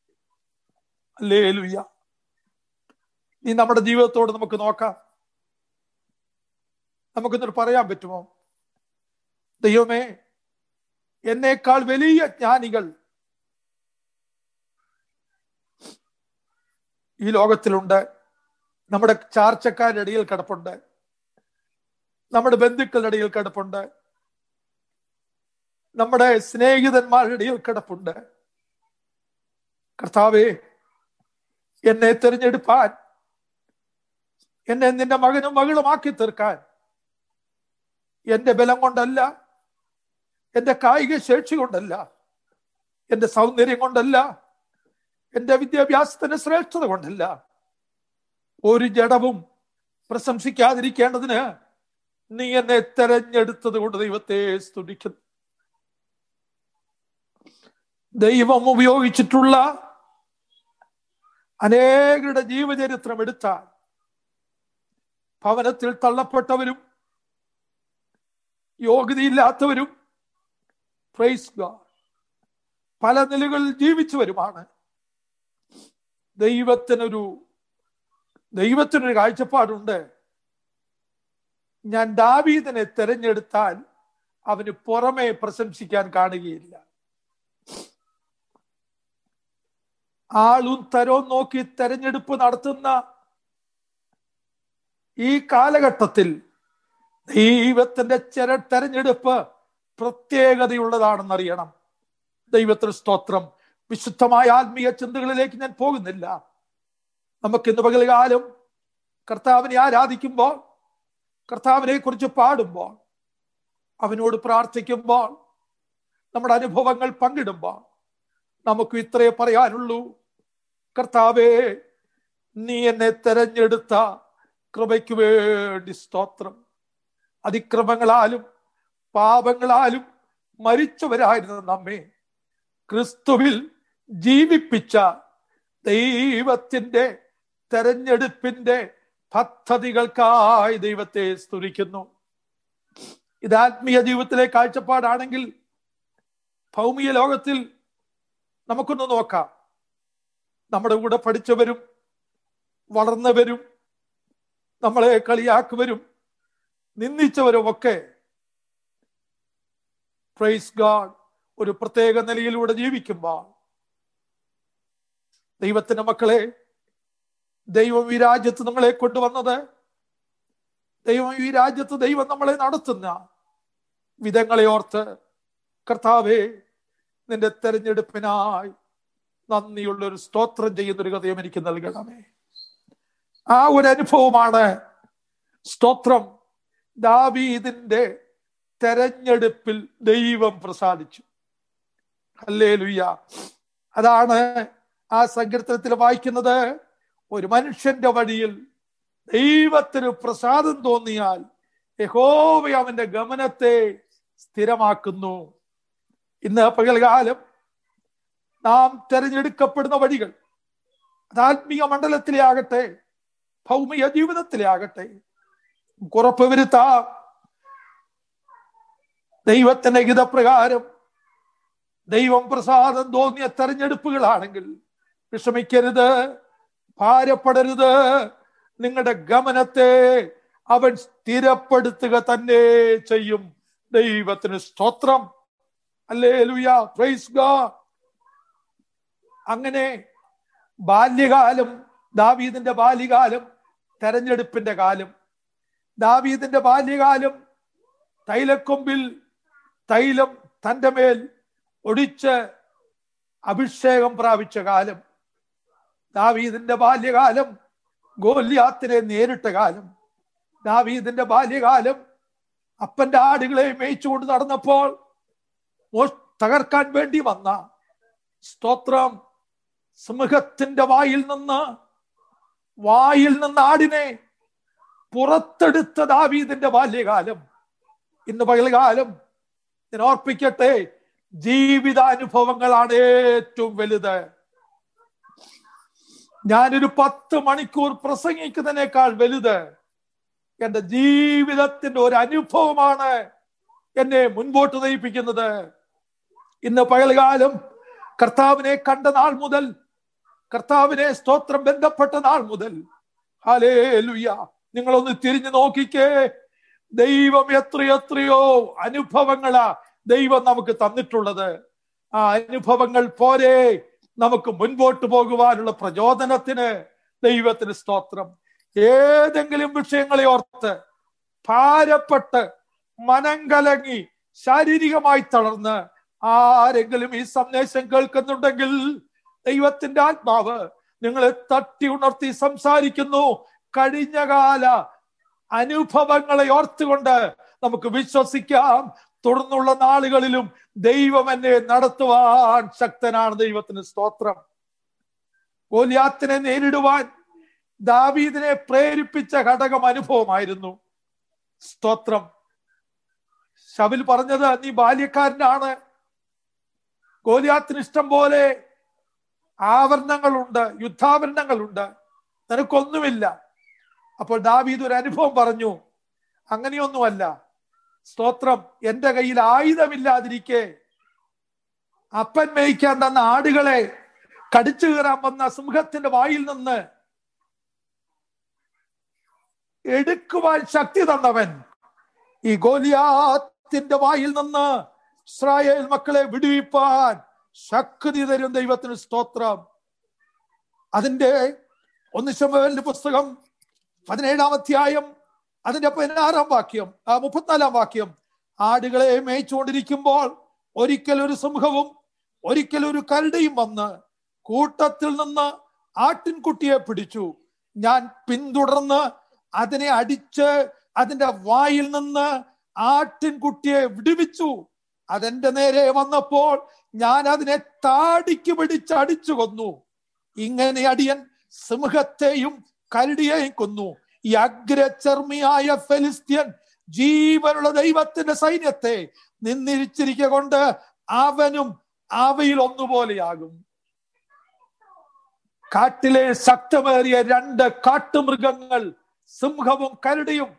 ലേലുയ നീ നമ്മുടെ ജീവിതത്തോട് നമുക്ക് നോക്കാം നമുക്കിന്നൊരു പറയാൻ പറ്റുമോ ദൈവമേ എന്നേക്കാൾ വലിയ ജ്ഞാനികൾ ഈ ലോകത്തിലുണ്ട് നമ്മുടെ ചാർച്ചക്കാരുടെ ഇടയിൽ കിടപ്പുണ്ട് നമ്മുടെ ബന്ധുക്കളുടെ ഇടയിൽ കിടപ്പുണ്ട് നമ്മുടെ സ്നേഹിതന്മാരുടെ ഇടയിൽ കിടപ്പുണ്ട് കർത്താവേ എന്നെ തിരഞ്ഞെടുപ്പാൻ എന്നെ നിന്റെ മകനും മകളുമാക്കി തീർക്കാൻ എന്റെ ബലം കൊണ്ടല്ല എന്റെ കായിക ശേഷി കൊണ്ടല്ല എന്റെ സൗന്ദര്യം കൊണ്ടല്ല എന്റെ വിദ്യാഭ്യാസത്തിന്റെ ശ്രേഷ്ഠത കൊണ്ടല്ല ഒരു ജഡവും പ്രശംസിക്കാതിരിക്കേണ്ടതിന് നീ എന്നെ തെരഞ്ഞെടുത്തത് കൊണ്ട് ദൈവത്തെ സ്തുതിക്കുന്നു ദൈവം ഉപയോഗിച്ചിട്ടുള്ള അനേകരുടെ ജീവചരിത്രം എടുത്താൽ ഭവനത്തിൽ തള്ളപ്പെട്ടവരും യോഗ്യതയില്ലാത്തവരും പ്രൈസ് ഗാഡ് പല നിലകളിൽ ജീവിച്ചവരുമാണ് ദൈവത്തിനൊരു ദൈവത്തിനൊരു കാഴ്ചപ്പാടുണ്ട് ഞാൻ ദാവീദിനെ തെരഞ്ഞെടുത്താൽ അവന് പുറമെ പ്രശംസിക്കാൻ കാണുകയില്ല ആളും തരവും നോക്കി തെരഞ്ഞെടുപ്പ് നടത്തുന്ന ഈ കാലഘട്ടത്തിൽ ദൈവത്തിന്റെ ചെര തെരഞ്ഞെടുപ്പ് പ്രത്യേകതയുള്ളതാണെന്നറിയണം ദൈവത്തിന് സ്തോത്രം വിശുദ്ധമായ ആത്മീയ ചിന്തകളിലേക്ക് ഞാൻ പോകുന്നില്ല നമുക്ക് ഇന്ന് പകൽകാലം കർത്താവിനെ ആരാധിക്കുമ്പോൾ കർത്താവിനെ കുറിച്ച് പാടുമ്പോൾ അവനോട് പ്രാർത്ഥിക്കുമ്പോൾ നമ്മുടെ അനുഭവങ്ങൾ പങ്കിടുമ്പോൾ നമുക്ക് ഇത്രേ പറയാനുള്ളൂ കർത്താവേ നീ എന്നെ തെരഞ്ഞെടുത്ത കൃപയ്ക്ക് വേണ്ടി സ്തോത്രം അതിക്രമങ്ങളാലും പാപങ്ങളാലും മരിച്ചവരായിരുന്ന നമ്മെ ക്രിസ്തുവിൽ ജീവിപ്പിച്ച ദൈവത്തിന്റെ തെരഞ്ഞെടുപ്പിന്റെ പദ്ധതികൾക്കായി ദൈവത്തെ സ്തുതിക്കുന്നു ഇത് ആത്മീയ ജീവിതത്തിലെ കാഴ്ചപ്പാടാണെങ്കിൽ ഭൗമിക ലോകത്തിൽ നമുക്കൊന്ന് നോക്കാം നമ്മുടെ കൂടെ പഠിച്ചവരും വളർന്നവരും നമ്മളെ കളിയാക്കുവരും നിന്ദിച്ചവരും ഒക്കെ പ്രൈസ് ഗാഡ് ഒരു പ്രത്യേക നിലയിലൂടെ ജീവിക്കുമ്പോൾ ദൈവത്തിന്റെ മക്കളെ ദൈവം ഈ രാജ്യത്ത് നമ്മളെ കൊണ്ടുവന്നത് ദൈവം ഈ രാജ്യത്ത് ദൈവം നമ്മളെ നടത്തുന്ന വിധങ്ങളെ ഓർത്ത് കർത്താവെ നിന്റെ തെരഞ്ഞെടുപ്പിനായി നന്ദിയുള്ള ഒരു സ്തോത്രം ചെയ്യുന്ന ഒരു ഹൃദയം എനിക്ക് നൽകണമേ ആ ഒരു അനുഭവമാണ് സ്തോത്രം ദാവീദിന്റെ തെരഞ്ഞെടുപ്പിൽ ദൈവം പ്രസാദിച്ചു അല്ലേ ലുയ്യ അതാണ് ആ സങ്കീർത്തനത്തിൽ വായിക്കുന്നത് ഒരു മനുഷ്യന്റെ വഴിയിൽ ദൈവത്തിന് പ്രസാദം തോന്നിയാൽ യഹോവ അവന്റെ ഗമനത്തെ സ്ഥിരമാക്കുന്നു ഇന്ന് പകൽകാലം നാം തെരഞ്ഞെടുക്കപ്പെടുന്ന വഴികൾ അത് ആത്മീയ മണ്ഡലത്തിലെ ആകട്ടെ ഭൗമിക ജീവിതത്തിലെ ആകട്ടെ ഉറപ്പ് വരുത്താം ദൈവത്തിന്റെ ഹിതപ്രകാരം ദൈവം പ്രസാദം തോന്നിയ തെരഞ്ഞെടുപ്പുകളാണെങ്കിൽ വിഷമിക്കരുത് ഭാരപ്പെടരുത് നിങ്ങളുടെ ഗമനത്തെ അവൻ സ്ഥിരപ്പെടുത്തുക തന്നെ ചെയ്യും ദൈവത്തിന് സ്തോത്രം അല്ലേ ലുയ പ്രൈസ് ഗാ അങ്ങനെ ബാല്യകാലം ദാവീദിന്റെ ബാല്യകാലം തെരഞ്ഞെടുപ്പിന്റെ കാലം ദാവീദിന്റെ ബാല്യകാലം തൈലക്കൊമ്പിൽ തൈലം തന്റെ മേൽ ഒടിച്ച് അഭിഷേകം പ്രാപിച്ച കാലം ദാവീദിന്റെ ബാല്യകാലം ഗോല്യാത്തിനെ നേരിട്ട കാലം ദാവീദിന്റെ ബാല്യകാലം അപ്പന്റെ ആടുകളെ മേയിച്ചുകൊണ്ട് നടന്നപ്പോൾ തകർക്കാൻ വേണ്ടി വന്ന സ്തോത്രം സിംഹത്തിന്റെ വായിൽ നിന്ന് വായിൽ നിന്ന് ആടിനെ പുറത്തെടുത്ത ദാവീദിന്റെ ബാല്യകാലം ഇന്ന് പകൽകാലം ഞാൻ ഓർപ്പിക്കട്ടെ ജീവിതാനുഭവങ്ങളാണ് ഏറ്റവും വലുത് ഞാനൊരു പത്ത് മണിക്കൂർ പ്രസംഗിക്കുന്നതിനേക്കാൾ വലുത് എന്റെ ജീവിതത്തിന്റെ ഒരു അനുഭവമാണ് എന്നെ മുൻപോട്ട് നയിപ്പിക്കുന്നത് ഇന്ന് പകൽകാലം കർത്താവിനെ കണ്ട നാൾ മുതൽ കർത്താവിനെ സ്തോത്രം ബന്ധപ്പെട്ട നാൾ മുതൽ ഹാലേ ലുയ്യ നിങ്ങളൊന്ന് തിരിഞ്ഞു നോക്കിക്കേ ദൈവം എത്രയെത്രയോ അനുഭവങ്ങളാ ദൈവം നമുക്ക് തന്നിട്ടുള്ളത് ആ അനുഭവങ്ങൾ പോരെ നമുക്ക് മുൻപോട്ട് പോകുവാനുള്ള പ്രചോദനത്തിന് ദൈവത്തിന് സ്തോത്രം ഏതെങ്കിലും വിഷയങ്ങളെ ഓർത്ത് ഭാരപ്പെട്ട് മനം കലങ്ങി ശാരീരികമായി തളർന്ന് ആരെങ്കിലും ഈ സന്ദേശം കേൾക്കുന്നുണ്ടെങ്കിൽ ദൈവത്തിന്റെ ആത്മാവ് നിങ്ങളെ തട്ടി ഉണർത്തി സംസാരിക്കുന്നു കഴിഞ്ഞകാല അനുഭവങ്ങളെ ഓർത്തുകൊണ്ട് നമുക്ക് വിശ്വസിക്കാം തുടർന്നുള്ള നാളുകളിലും ദൈവം എന്നെ നടത്തുവാൻ ശക്തനാണ് ദൈവത്തിന് സ്തോത്രം ഗോലിയാത്തിനെ നേരിടുവാൻ ദാവീദിനെ പ്രേരിപ്പിച്ച ഘടകം അനുഭവമായിരുന്നു സ്തോത്രം ശബിൽ പറഞ്ഞത് നീ ബാല്യക്കാരനാണ് ഗോലിയാത്തിന് ഇഷ്ടം പോലെ ആഭരണങ്ങളുണ്ട് യുദ്ധാഭരണങ്ങളുണ്ട് നിനക്കൊന്നുമില്ല അപ്പോൾ ദാവീദ് ഒരു അനുഭവം പറഞ്ഞു അങ്ങനെയൊന്നുമല്ല സ്തോത്രം എന്റെ കയ്യിൽ ആയുധമില്ലാതിരിക്കെ അപ്പൻ മേയ്ക്കാൻ തന്ന ആടുകളെ കടിച്ചു കയറാൻ വന്ന സിംഹത്തിന്റെ വായിൽ നിന്ന് എടുക്കുവാൻ ശക്തി തന്നവൻ ഈ ഗോലിയാത്തിന്റെ വായിൽ നിന്ന് ഇസ്രായേൽ മക്കളെ വിടുവിപ്പാൻ ശക്തി തരും ദൈവത്തിന് സ്തോത്രം അതിന്റെ ഒന്ന് ശമവേലിന്റെ പുസ്തകം പതിനേഴാം അധ്യായം അതിന്റെ പതിനാറാം വാക്യം ആ മുപ്പത്തിനാലാം വാക്യം ആടുകളെ മേയിച്ചുകൊണ്ടിരിക്കുമ്പോൾ ഒരിക്കൽ ഒരു സിംഹവും ഒരിക്കൽ ഒരു കരടിയും വന്ന് കൂട്ടത്തിൽ നിന്ന് ആട്ടിൻകുട്ടിയെ പിടിച്ചു ഞാൻ പിന്തുടർന്ന് അതിനെ അടിച്ച് അതിന്റെ വായിൽ നിന്ന് ആട്ടിൻകുട്ടിയെ വിടുവിച്ചു അതെന്റെ നേരെ വന്നപ്പോൾ ഞാൻ അതിനെ താടിക്ക് പിടിച്ച് അടിച്ചു കൊന്നു ഇങ്ങനെ അടിയൻ സിംഹത്തെയും കരടിയെയും കൊന്നു ഈ അഗ്രചർമ്മിയായ ഫെലിസ്ത്യൻ ജീവനുള്ള ദൈവത്തിന്റെ സൈന്യത്തെ നിന്നിരിച്ചിരിക്ക കൊണ്ട് അവനും അവയിൽ ഒന്നുപോലെയാകും കാട്ടിലെ ശക്തമേറിയ രണ്ട് കാട്ടുമൃഗങ്ങൾ സിംഹവും കരടിയും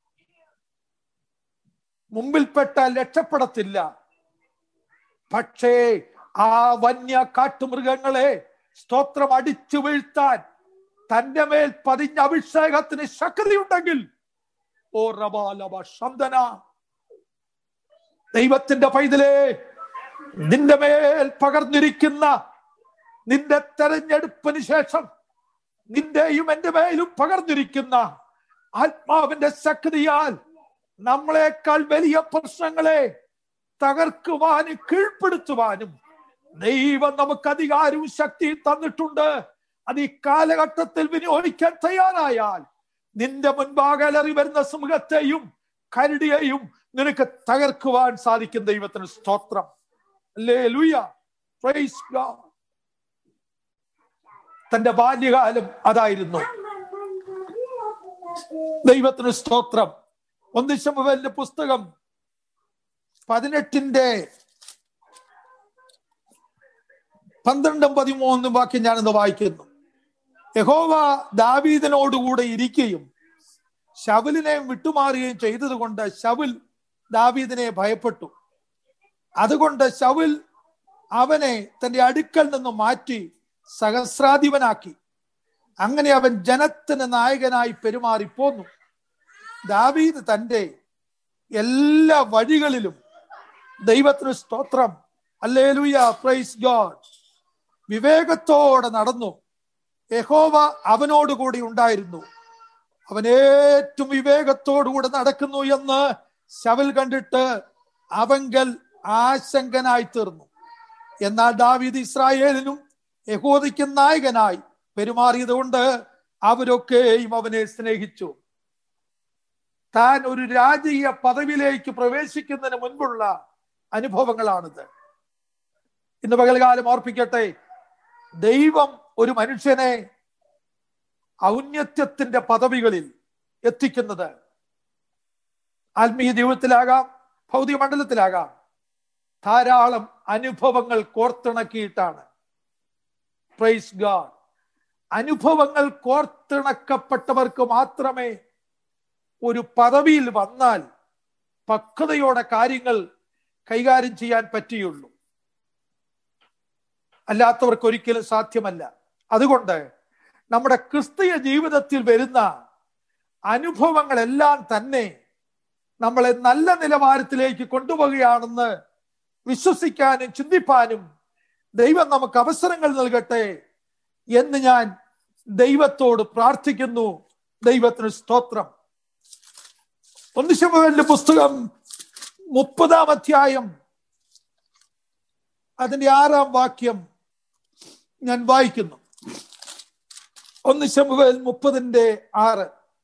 മുമ്പിൽപ്പെട്ടാൽ രക്ഷപ്പെടത്തില്ല പക്ഷേ ആ വന്യ കാട്ടുമൃഗങ്ങളെ സ്തോത്രം അടിച്ചു വീഴ്ത്താൻ തന്റെ മേൽ പതിഞ്ഞ അഭിഷേകത്തിന് ശക്തിയുണ്ടെങ്കിൽ ഓ റബാലബ ശന്തന ദൈവത്തിന്റെ പൈതലേ നിന്റെ മേൽ പകർന്നിരിക്കുന്ന നിന്റെ തെരഞ്ഞെടുപ്പിന് ശേഷം നിന്റെയും എന്റെ മേലും പകർന്നിരിക്കുന്ന ആത്മാവിന്റെ ശക്തിയാൽ നമ്മളെക്കാൾ വലിയ പ്രശ്നങ്ങളെ തകർക്കുവാനും കീഴ്പ്പെടുത്തുവാനും ദൈവം നമുക്ക് അധികാരവും ശക്തിയും തന്നിട്ടുണ്ട് അത് ഈ കാലഘട്ടത്തിൽ വിനിയോഗിക്കാൻ തയ്യാറായാൽ നിന്റെ മുൻപാകെ അലറി വരുന്ന സിംഹത്തെയും കരടിയെയും നിനക്ക് തകർക്കുവാൻ സാധിക്കും ദൈവത്തിന് സ്തോത്രം അല്ലേ ലൂയ പ്രൈസ് ഗോഡ് തന്റെ ബാല്യകാലം അതായിരുന്നു ദൈവത്തിന് സ്തോത്രം ഒന്നിശമുവലിന്റെ പുസ്തകം പതിനെട്ടിന്റെ പന്ത്രണ്ടും പതിമൂന്നും വാക്യം ഞാനിന്ന് വായിക്കുന്നു യഹോവ ദാവീദിനോടുകൂടെ ഇരിക്കുകയും ശവലിനെയും വിട്ടുമാറുകയും ചെയ്തതുകൊണ്ട് ശവുൽ ദാവീദിനെ ഭയപ്പെട്ടു അതുകൊണ്ട് ശവുൽ അവനെ തന്റെ അടുക്കൽ നിന്ന് മാറ്റി സഹസ്രാധിപനാക്കി അങ്ങനെ അവൻ ജനത്തിന് നായകനായി പെരുമാറിപ്പോന്നു ദാവീദ് തന്റെ എല്ലാ വഴികളിലും ദൈവത്തിന് സ്തോത്രം അല്ലേലുയ പ്രൈസ് ഗോഡ് വിവേകത്തോടെ നടന്നു യഹോവ അവനോടുകൂടി ഉണ്ടായിരുന്നു അവൻ ഏറ്റവും വിവേകത്തോടുകൂടെ നടക്കുന്നു എന്ന് ശവൽ കണ്ടിട്ട് അവങ്കൽ ആശങ്കനായി തീർന്നു എന്നാൽ ദാവീദ് ഇസ്രായേലിനും യഹോദയ്ക്കും നായകനായി പെരുമാറിയത് കൊണ്ട് അവരൊക്കെയും അവനെ സ്നേഹിച്ചു താൻ ഒരു രാജകീയ പദവിയിലേക്ക് പ്രവേശിക്കുന്നതിന് മുൻപുള്ള അനുഭവങ്ങളാണിത് ഇന്ന് പകൽകാലം ഓർപ്പിക്കട്ടെ ദൈവം ഒരു മനുഷ്യനെ ഔന്നത്യത്തിന്റെ പദവികളിൽ എത്തിക്കുന്നത് ആത്മീയ ജീവിതത്തിലാകാം ഭൗതിക മണ്ഡലത്തിലാകാം ധാരാളം അനുഭവങ്ങൾ കോർത്തിണക്കിയിട്ടാണ് പ്രൈസ് ഗാഡ് അനുഭവങ്ങൾ കോർത്തിണക്കപ്പെട്ടവർക്ക് മാത്രമേ ഒരു പദവിയിൽ വന്നാൽ പക്വതയോടെ കാര്യങ്ങൾ കൈകാര്യം ചെയ്യാൻ പറ്റിയുള്ളൂ അല്ലാത്തവർക്ക് ഒരിക്കലും സാധ്യമല്ല അതുകൊണ്ട് നമ്മുടെ ക്രിസ്തീയ ജീവിതത്തിൽ വരുന്ന അനുഭവങ്ങളെല്ലാം തന്നെ നമ്മളെ നല്ല നിലവാരത്തിലേക്ക് കൊണ്ടുപോവുകയാണെന്ന് വിശ്വസിക്കാനും ചിന്തിപ്പാനും ദൈവം നമുക്ക് അവസരങ്ങൾ നൽകട്ടെ എന്ന് ഞാൻ ദൈവത്തോട് പ്രാർത്ഥിക്കുന്നു ദൈവത്തിന് സ്തോത്രം ഒന്നിശമുവലിന്റെ പുസ്തകം മുപ്പതാം അധ്യായം അതിന്റെ ആറാം വാക്യം ഞാൻ വായിക്കുന്നു ഒന്ന് ശമുവേൽ മുപ്പതിന്റെ ആറ്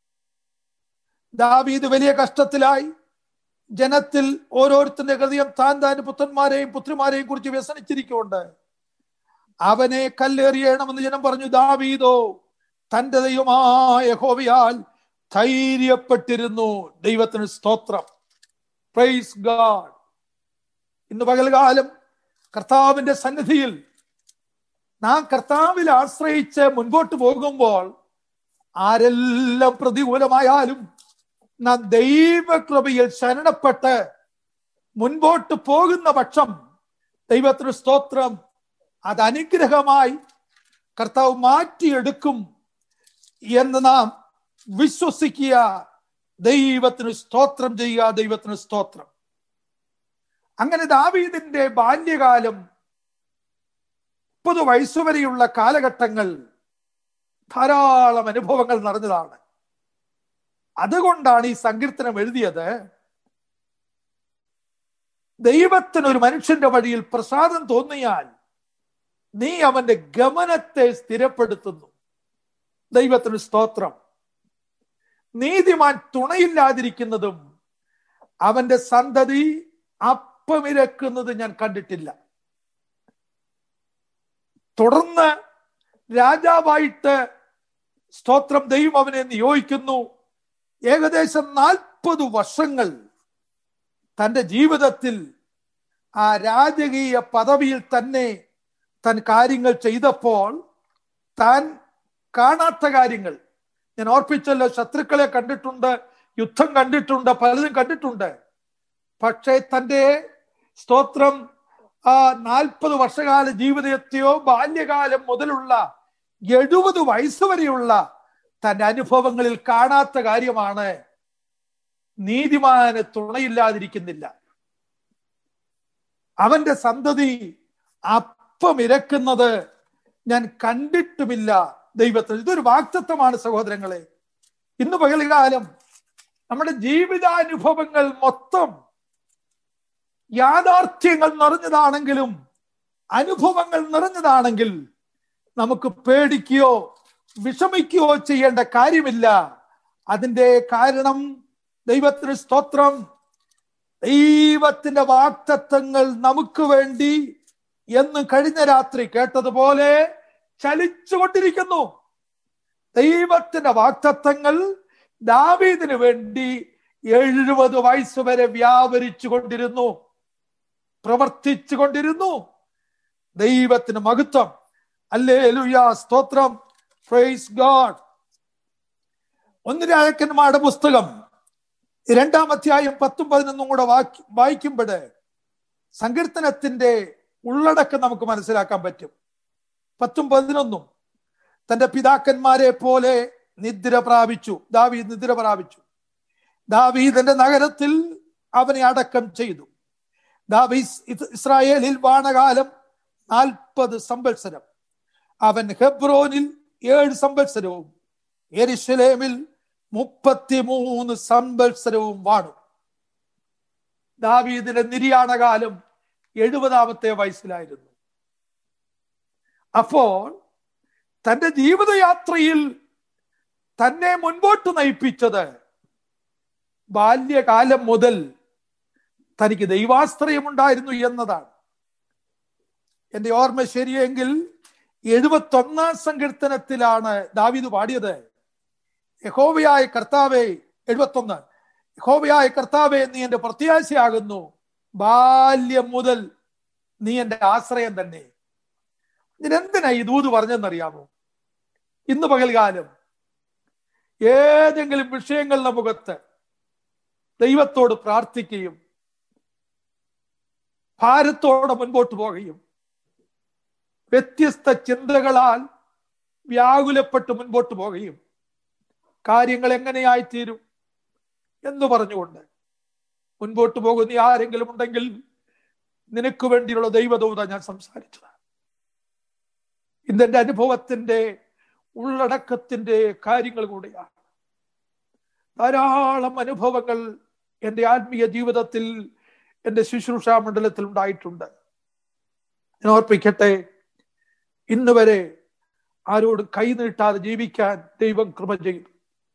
ദാവീദ് വലിയ കഷ്ടത്തിലായി ജനത്തിൽ ഓരോരുത്തരുടെ ഹൃദയം താൻ താൻ പുത്രന്മാരെയും പുത്രിമാരെയും കുറിച്ച് വ്യസനിച്ചിരിക്കുകൊണ്ട് അവനെ കല്ലേറിയണമെന്ന് ജനം പറഞ്ഞു ദാവീദോ തന്റെ ദൈവമായ ഹോവിയാൽ ധൈര്യപ്പെട്ടിരുന്നു ദൈവത്തിന് സ്തോത്രം പ്രൈസ് ഗാഡ് ഇന്ന് പകൽകാലം കർത്താവിന്റെ സന്നിധിയിൽ നാം കർത്താവിൽ ആശ്രയിച്ച് മുൻപോട്ട് പോകുമ്പോൾ ആരെല്ലാം പ്രതികൂലമായാലും നാം ദൈവകൃപയിൽ ശരണപ്പെട്ട് മുൻപോട്ട് പോകുന്ന പക്ഷം ദൈവത്തിന് സ്തോത്രം അത് അനുഗ്രഹമായി കർത്താവ് മാറ്റിയെടുക്കും എന്ന് നാം വിശ്വസിക്കുക ദൈവത്തിന് സ്തോത്രം ചെയ്യുക ദൈവത്തിന് സ്തോത്രം അങ്ങനെ ദാവീദിന്റെ ബാല്യകാലം മുപ്പത് വയസ്സുവരെയുള്ള കാലഘട്ടങ്ങൾ ധാരാളം അനുഭവങ്ങൾ നടന്നതാണ് അതുകൊണ്ടാണ് ഈ സങ്കീർത്തനം എഴുതിയത് ദൈവത്തിന് ഒരു മനുഷ്യന്റെ വഴിയിൽ പ്രസാദം തോന്നിയാൽ നീ അവന്റെ ഗമനത്തെ സ്ഥിരപ്പെടുത്തുന്നു ദൈവത്തിന് സ്തോത്രം നീതിമാൻ തുണയില്ലാതിരിക്കുന്നതും അവന്റെ സന്തതി അപ്പമിരക്കുന്നത് ഞാൻ കണ്ടിട്ടില്ല തുടർന്ന് രാജാവായിട്ട് സ്തോത്രം ദൈവം അവനെ നിയോഗിക്കുന്നു ഏകദേശം നാൽപ്പത് വർഷങ്ങൾ തന്റെ ജീവിതത്തിൽ ആ രാജകീയ പദവിയിൽ തന്നെ താൻ കാര്യങ്ങൾ ചെയ്തപ്പോൾ താൻ കാണാത്ത കാര്യങ്ങൾ ഞാൻ ഓർപ്പിച്ചല്ലോ ശത്രുക്കളെ കണ്ടിട്ടുണ്ട് യുദ്ധം കണ്ടിട്ടുണ്ട് പലതും കണ്ടിട്ടുണ്ട് പക്ഷേ തൻ്റെ സ്തോത്രം ആ നാൽപ്പത് വർഷകാല ജീവിതത്തെയോ ബാല്യകാലം മുതലുള്ള എഴുപത് വയസ്സ് വരെയുള്ള തന്റെ അനുഭവങ്ങളിൽ കാണാത്ത കാര്യമാണ് നീതിമാന് തുണയില്ലാതിരിക്കുന്നില്ല അവന്റെ സന്തതി അപ്പം ഇരക്കുന്നത് ഞാൻ കണ്ടിട്ടുമില്ല ദൈവത്തിൽ ഇതൊരു വാക്തത്വമാണ് സഹോദരങ്ങളെ ഇന്ന് പകൽകാലം നമ്മുടെ ജീവിതാനുഭവങ്ങൾ മൊത്തം യാഥാർത്ഥ്യങ്ങൾ നിറഞ്ഞതാണെങ്കിലും അനുഭവങ്ങൾ നിറഞ്ഞതാണെങ്കിൽ നമുക്ക് പേടിക്കുകയോ വിഷമിക്കുകയോ ചെയ്യേണ്ട കാര്യമില്ല അതിന്റെ കാരണം ദൈവത്തിന് സ്തോത്രം ദൈവത്തിന്റെ വാക്തത്വങ്ങൾ നമുക്ക് വേണ്ടി എന്ന് കഴിഞ്ഞ രാത്രി കേട്ടതുപോലെ ചലിച്ചുകൊണ്ടിരിക്കുന്നു ദൈവത്തിന്റെ വാക്തത്വങ്ങൾ ദാവീദിന് വേണ്ടി എഴുപത് വയസ്സ് വരെ വ്യാപരിച്ചു കൊണ്ടിരുന്നു പ്രവർത്തിച്ചു കൊണ്ടിരുന്നു ദൈവത്തിന് മഹത്വം അല്ലേ ലുയാ സ്തോത്രം പ്രൈസ് ഗോഡ് ഒന്ന് രാജക്കന്മാരുടെ പുസ്തകം രണ്ടാം അധ്യായം പത്തും പതിനൊന്നും കൂടെ വാക്കി വായിക്കുമ്പോൾ സങ്കീർത്തനത്തിന്റെ ഉള്ളടക്കം നമുക്ക് മനസ്സിലാക്കാൻ പറ്റും പത്തും പതിനൊന്നും തന്റെ പിതാക്കന്മാരെ പോലെ നിദ്ര പ്രാപിച്ചു ദാവീദ് നിദ്ര പ്രാപിച്ചു ദാവീദിന്റെ നഗരത്തിൽ അവനെ അടക്കം ചെയ്തു ദാവീസ് ഇസ്രായേലിൽ വാണകാലം നാൽപ്പത് സംവത്സരം അവൻ ഹെബ്രോനിൽ ഏഴ് സംവത്സരവും എരിശലേമിൽ മുപ്പത്തിമൂന്ന് സംവത്സരവും വാണു ദാവീദിന്റെ നിര്യാണകാലം എഴുപതാമത്തെ വയസ്സിലായിരുന്നു അപ്പോൾ തന്റെ ജീവിതയാത്രയിൽ തന്നെ മുൻപോട്ട് നയിപ്പിച്ചത് ബാല്യകാലം മുതൽ തനിക്ക് ദൈവാശ്രയമുണ്ടായിരുന്നു എന്നതാണ് എന്റെ ഓർമ്മ ശരിയെങ്കിൽ എഴുപത്തി ഒന്നാം സങ്കീർത്തനത്തിലാണ് ദാവീദ് പാടിയത് യഹോവയായ കർത്താവെ എഴുപത്തി ഒന്ന് യഹോവയായ കർത്താവെ നീ എന്റെ പ്രത്യാശയാകുന്നു ബാല്യം മുതൽ നീ എന്റെ ആശ്രയം തന്നെ ഇതിനെന്തിനാ ഈ ദൂത് പറഞ്ഞെന്നറിയാമോ ഇന്ന് പകൽകാലം ഏതെങ്കിലും വിഷയങ്ങളുടെ മുഖത്ത് ദൈവത്തോട് പ്രാർത്ഥിക്കുകയും ഭാരത്തോടെ മുൻപോട്ട് പോകുകയും വ്യത്യസ്ത ചിന്തകളാൽ വ്യാകുലപ്പെട്ട് മുൻപോട്ട് പോകുകയും കാര്യങ്ങൾ എങ്ങനെയായിത്തീരും എന്ന് പറഞ്ഞുകൊണ്ട് മുൻപോട്ട് പോകുന്ന ആരെങ്കിലും ഉണ്ടെങ്കിൽ നിനക്ക് വേണ്ടിയുള്ള ദൈവദൂത ഞാൻ സംസാരിച്ചത് ഇതെന്റെ അനുഭവത്തിന്റെ ഉള്ളടക്കത്തിന്റെ കാര്യങ്ങൾ കൂടിയാണ് ധാരാളം അനുഭവങ്ങൾ എൻ്റെ ആത്മീയ ജീവിതത്തിൽ എൻ്റെ ശുശ്രൂഷാ മണ്ഡലത്തിൽ ഉണ്ടായിട്ടുണ്ട് ഞാൻ ഓർപ്പിക്കട്ടെ ഇന്ന് വരെ ആരോട് കൈ നീട്ടാതെ ജീവിക്കാൻ ദൈവം കൃപ ചെയ്തു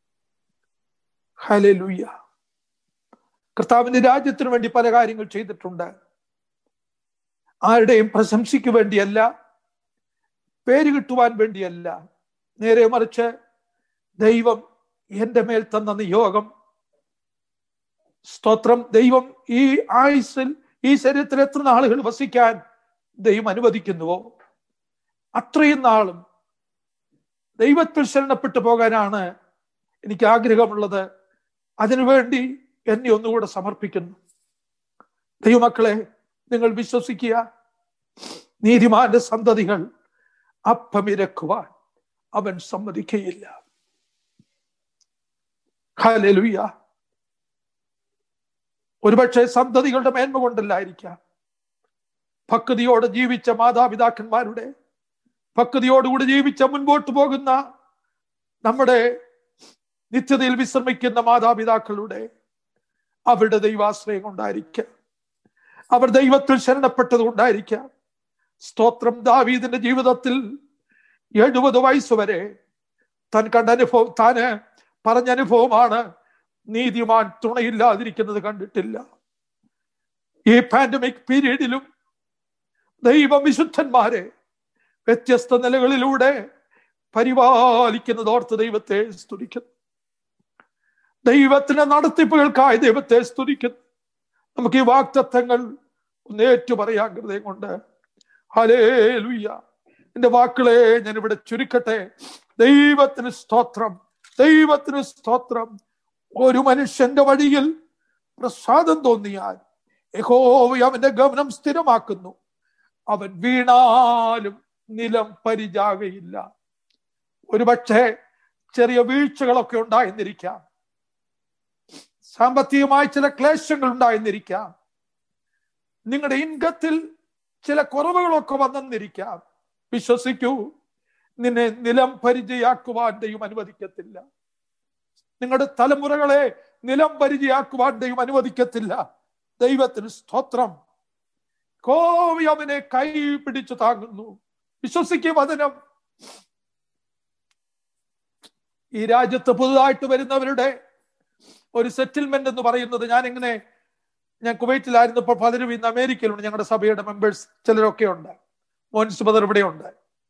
ഹലേ ലൂയ്യ കർത്താവിന്റെ രാജ്യത്തിനു വേണ്ടി പല കാര്യങ്ങൾ ചെയ്തിട്ടുണ്ട് ആരുടെയും പ്രശംസയ്ക്ക് വേണ്ടിയല്ല പേര് കിട്ടുവാൻ വേണ്ടിയല്ല നേരെ മറിച്ച് ദൈവം എന്റെ മേൽ തന്ന നിയോഗം സ്തോത്രം ദൈവം ഈ ആയുസിൽ ഈ ശരീരത്തിൽ എത്ര നാളുകൾ വസിക്കാൻ ദൈവം അനുവദിക്കുന്നുവോ അത്രയും നാളും ദൈവത്തിൽ ശരണപ്പെട്ടു പോകാനാണ് എനിക്ക് ആഗ്രഹമുള്ളത് അതിനുവേണ്ടി എന്നെ ഒന്നുകൂടെ സമർപ്പിക്കുന്നു ദൈവമക്കളെ നിങ്ങൾ വിശ്വസിക്കുക നീതിമാന്റെ സന്തതികൾ അപ്പമിരക്കുവാൻ അവൻ സമ്മതിക്കുകയില്ല ഹാലലുയ്യ ഒരുപക്ഷെ സന്തതികളുടെ മേന്മ കൊണ്ടല്ലായിരിക്കാം ഭക്തിയോടെ ജീവിച്ച മാതാപിതാക്കന്മാരുടെ ഭക്തിയോടുകൂടി ജീവിച്ച മുൻപോട്ട് പോകുന്ന നമ്മുടെ നിത്യതയിൽ വിശ്രമിക്കുന്ന മാതാപിതാക്കളുടെ അവരുടെ ദൈവാശ്രയം കൊണ്ടായിരിക്കാം അവർ ദൈവത്തിൽ ശരണപ്പെട്ടത് കൊണ്ടായിരിക്കാം സ്തോത്രം ദാവീദിന്റെ ജീവിതത്തിൽ എഴുപത് വയസ്സ് വരെ താൻ കണ്ട അനുഭവം താന് പറഞ്ഞ അനുഭവമാണ് നീതിമാൻ തുണയില്ലാതിരിക്കുന്നത് കണ്ടിട്ടില്ല ഈ പാൻഡമിക് പീരീഡിലും ദൈവ വിശുദ്ധന്മാരെ വ്യത്യസ്ത നിലകളിലൂടെ പരിപാലിക്കുന്നത് ഓർത്ത് ദൈവത്തെ സ്തുതിക്കുന്നു ദൈവത്തിന്റെ നടത്തിപ്പുകൾക്കായി ദൈവത്തെ സ്തുതിക്കുന്നു നമുക്ക് ഈ വാക്തത്വങ്ങൾ ഒന്ന് ഏറ്റു പറയാൻ ഹൃദയം കൊണ്ട് ഹലേ ലുയ്യ എന്റെ വാക്കുകളെ ഞാൻ ഇവിടെ ചുരുക്കട്ടെ ദൈവത്തിന് സ്തോത്രം ദൈവത്തിന് സ്തോത്രം ഒരു മനുഷ്യന്റെ വഴിയിൽ പ്രസാദം തോന്നിയാൽ യഹോവ അവന്റെ ഗമനം സ്ഥിരമാക്കുന്നു അവൻ വീണാലും നിലം പരിചാകയില്ല ഒരുപക്ഷെ ചെറിയ വീഴ്ചകളൊക്കെ ഉണ്ടായിരുന്നിരിക്കാം സാമ്പത്തികമായി ചില ക്ലേശങ്ങൾ ഉണ്ടായിരുന്നിരിക്കാം നിങ്ങളുടെ ഇൻകത്തിൽ ചില കുറവുകളൊക്കെ വന്നെന്നിരിക്കാം വിശ്വസിക്കൂ നിന്നെ നിലം പരിചയാക്കുവാൻ ദൈവം അനുവദിക്കത്തില്ല നിങ്ങളുടെ തലമുറകളെ നിലം പരിചയാക്കുവാൻ ദൈവം അനുവദിക്കത്തില്ല ദൈവത്തിന് സ്തോത്രം കോവി അവനെ കൈ പിടിച്ചു താങ്ങുന്നു വിശ്വസിക്കും വചനം ഈ രാജ്യത്ത് പുതുതായിട്ട് വരുന്നവരുടെ ഒരു സെറ്റിൽമെന്റ് എന്ന് പറയുന്നത് ഞാൻ എങ്ങനെ ഞാൻ കുവൈറ്റിലായിരുന്നപ്പോൾ പലരും ഇന്ന് അമേരിക്കയിലുണ്ട് ഞങ്ങളുടെ സഭയുടെ മെമ്പേഴ്സ് ചിലരൊക്കെ ഉണ്ട് മോൻസ് ബദർ ഇവിടെ ഉണ്ട്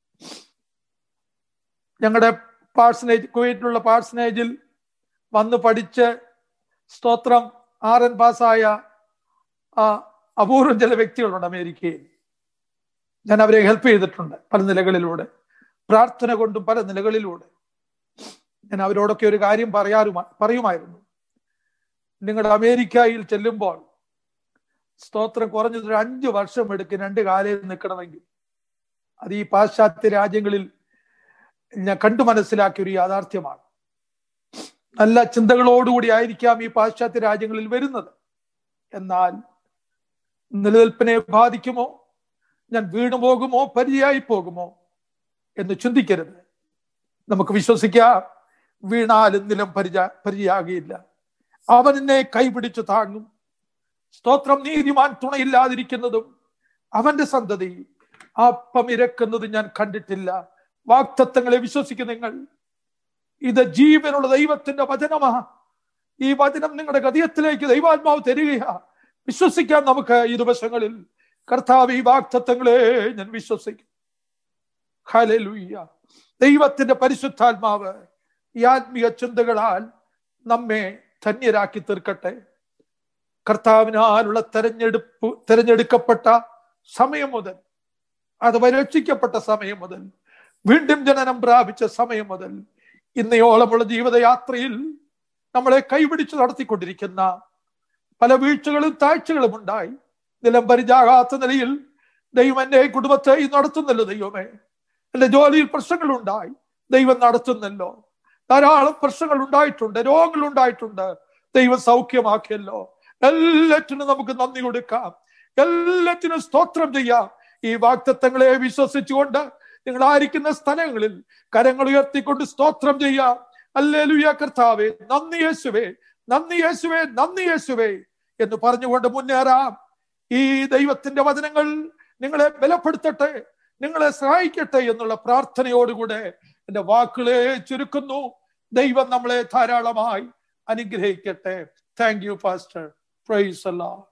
ഞങ്ങളുടെ പാഴ്സനേജ് കുവൈറ്റിലുള്ള പാഴ്സനേജിൽ വന്ന് പഠിച്ച് സ്തോത്രം ആർ എൻ പാസ്സായ ആ അപൂർവം ചില വ്യക്തികളുണ്ട് അമേരിക്കയിൽ ഞാൻ അവരെ ഹെൽപ്പ് ചെയ്തിട്ടുണ്ട് പല നിലകളിലൂടെ പ്രാർത്ഥന കൊണ്ടും പല നിലകളിലൂടെ ഞാൻ അവരോടൊക്കെ ഒരു കാര്യം പറയാറുമാ പറയുമായിരുന്നു നിങ്ങളുടെ അമേരിക്കയിൽ ചെല്ലുമ്പോൾ സ്തോത്രം കുറഞ്ഞത് ഒരു അഞ്ചു വർഷം എടുക്കും രണ്ട് കാലയിൽ നിൽക്കണമെങ്കിൽ അത് ഈ പാശ്ചാത്യ രാജ്യങ്ങളിൽ ഞാൻ കണ്ടു മനസ്സിലാക്കിയ ഒരു യാഥാർത്ഥ്യമാണ് നല്ല ചിന്തകളോടുകൂടി ആയിരിക്കാം ഈ പാശ്ചാത്യ രാജ്യങ്ങളിൽ വരുന്നത് എന്നാൽ നിലനിൽപ്പിനെ ബാധിക്കുമോ ഞാൻ വീണു പോകുമോ പരിചയായി പോകുമോ എന്ന് ചിന്തിക്കരുത് നമുക്ക് വിശ്വസിക്കാം വീണാലും നിലം പരിച പരിചയാകിയില്ല അവൻ എന്നെ കൈപിടിച്ചു താങ്ങും സ്തോത്രം നീതിമാൻ തുണയില്ലാതിരിക്കുന്നതും അവന്റെ സന്തതി അപ്പം ഇരക്കുന്നത് ഞാൻ കണ്ടിട്ടില്ല വാക്തത്വങ്ങളെ വിശ്വസിക്കും നിങ്ങൾ ഇത് ജീവനുള്ള ദൈവത്തിന്റെ വചനമാ ഈ വചനം നിങ്ങളുടെ ഗതിയത്തിലേക്ക് ദൈവാത്മാവ് തരികയാ വിശ്വസിക്കാൻ നമുക്ക് ഈ ദിവസങ്ങളിൽ കർത്താവ് ഈ വാക്തത്വങ്ങളെ ഞാൻ വിശ്വസിക്കും ഹലലുയ്യ ദൈവത്തിന്റെ പരിശുദ്ധാത്മാവ് ഈ ആത്മീയ ചിന്തകളാൽ നമ്മെ ധന്യരാക്കി തീർക്കട്ടെ കർത്താവിനാലുള്ള തെരഞ്ഞെടുപ്പ് തെരഞ്ഞെടുക്കപ്പെട്ട സമയം മുതൽ അഥവാ രക്ഷിക്കപ്പെട്ട സമയം മുതൽ വീണ്ടും ജനനം പ്രാപിച്ച സമയം മുതൽ ഇന്നയോളമുള്ള ജീവിതയാത്രയിൽ നമ്മളെ കൈപിടിച്ച് നടത്തിക്കൊണ്ടിരിക്കുന്ന പല വീഴ്ചകളും താഴ്ചകളും ഉണ്ടായി നിലം പരിചാകാത്ത നിലയിൽ ദൈവം എന്റെ കുടുംബത്തെ നടത്തുന്നല്ലോ ദൈവമേ എന്റെ ജോലിയിൽ പ്രശ്നങ്ങൾ ഉണ്ടായി ദൈവം നടത്തുന്നല്ലോ ധാരാളം പ്രശ്നങ്ങൾ ഉണ്ടായിട്ടുണ്ട് രോഗങ്ങൾ ഉണ്ടായിട്ടുണ്ട് ദൈവം സൗഖ്യമാക്കിയല്ലോ എല്ലാറ്റിനും നമുക്ക് നന്ദി കൊടുക്കാം എല്ലാറ്റിനും സ്തോത്രം ചെയ്യാം ഈ വാക്തത്വങ്ങളെ വിശ്വസിച്ചുകൊണ്ട് നിങ്ങൾ ആയിരിക്കുന്ന സ്ഥലങ്ങളിൽ കരങ്ങൾ ഉയർത്തിക്കൊണ്ട് സ്തോത്രം ചെയ്യാം അല്ലേലുയ കർത്താവേ നന്ദി യേശുവേ നന്ദി യേശുവേ നന്ദി യേശുവേ എന്ന് പറഞ്ഞുകൊണ്ട് മുന്നേറാം ഈ ദൈവത്തിന്റെ വചനങ്ങൾ നിങ്ങളെ ബലപ്പെടുത്തട്ടെ നിങ്ങളെ സഹായിക്കട്ടെ എന്നുള്ള പ്രാർത്ഥനയോടുകൂടെ എന്റെ വാക്കുകളെ ചുരുക്കുന്നു ദൈവം നമ്മളെ ധാരാളമായി അനുഗ്രഹിക്കട്ടെ thank you pastor praise Allah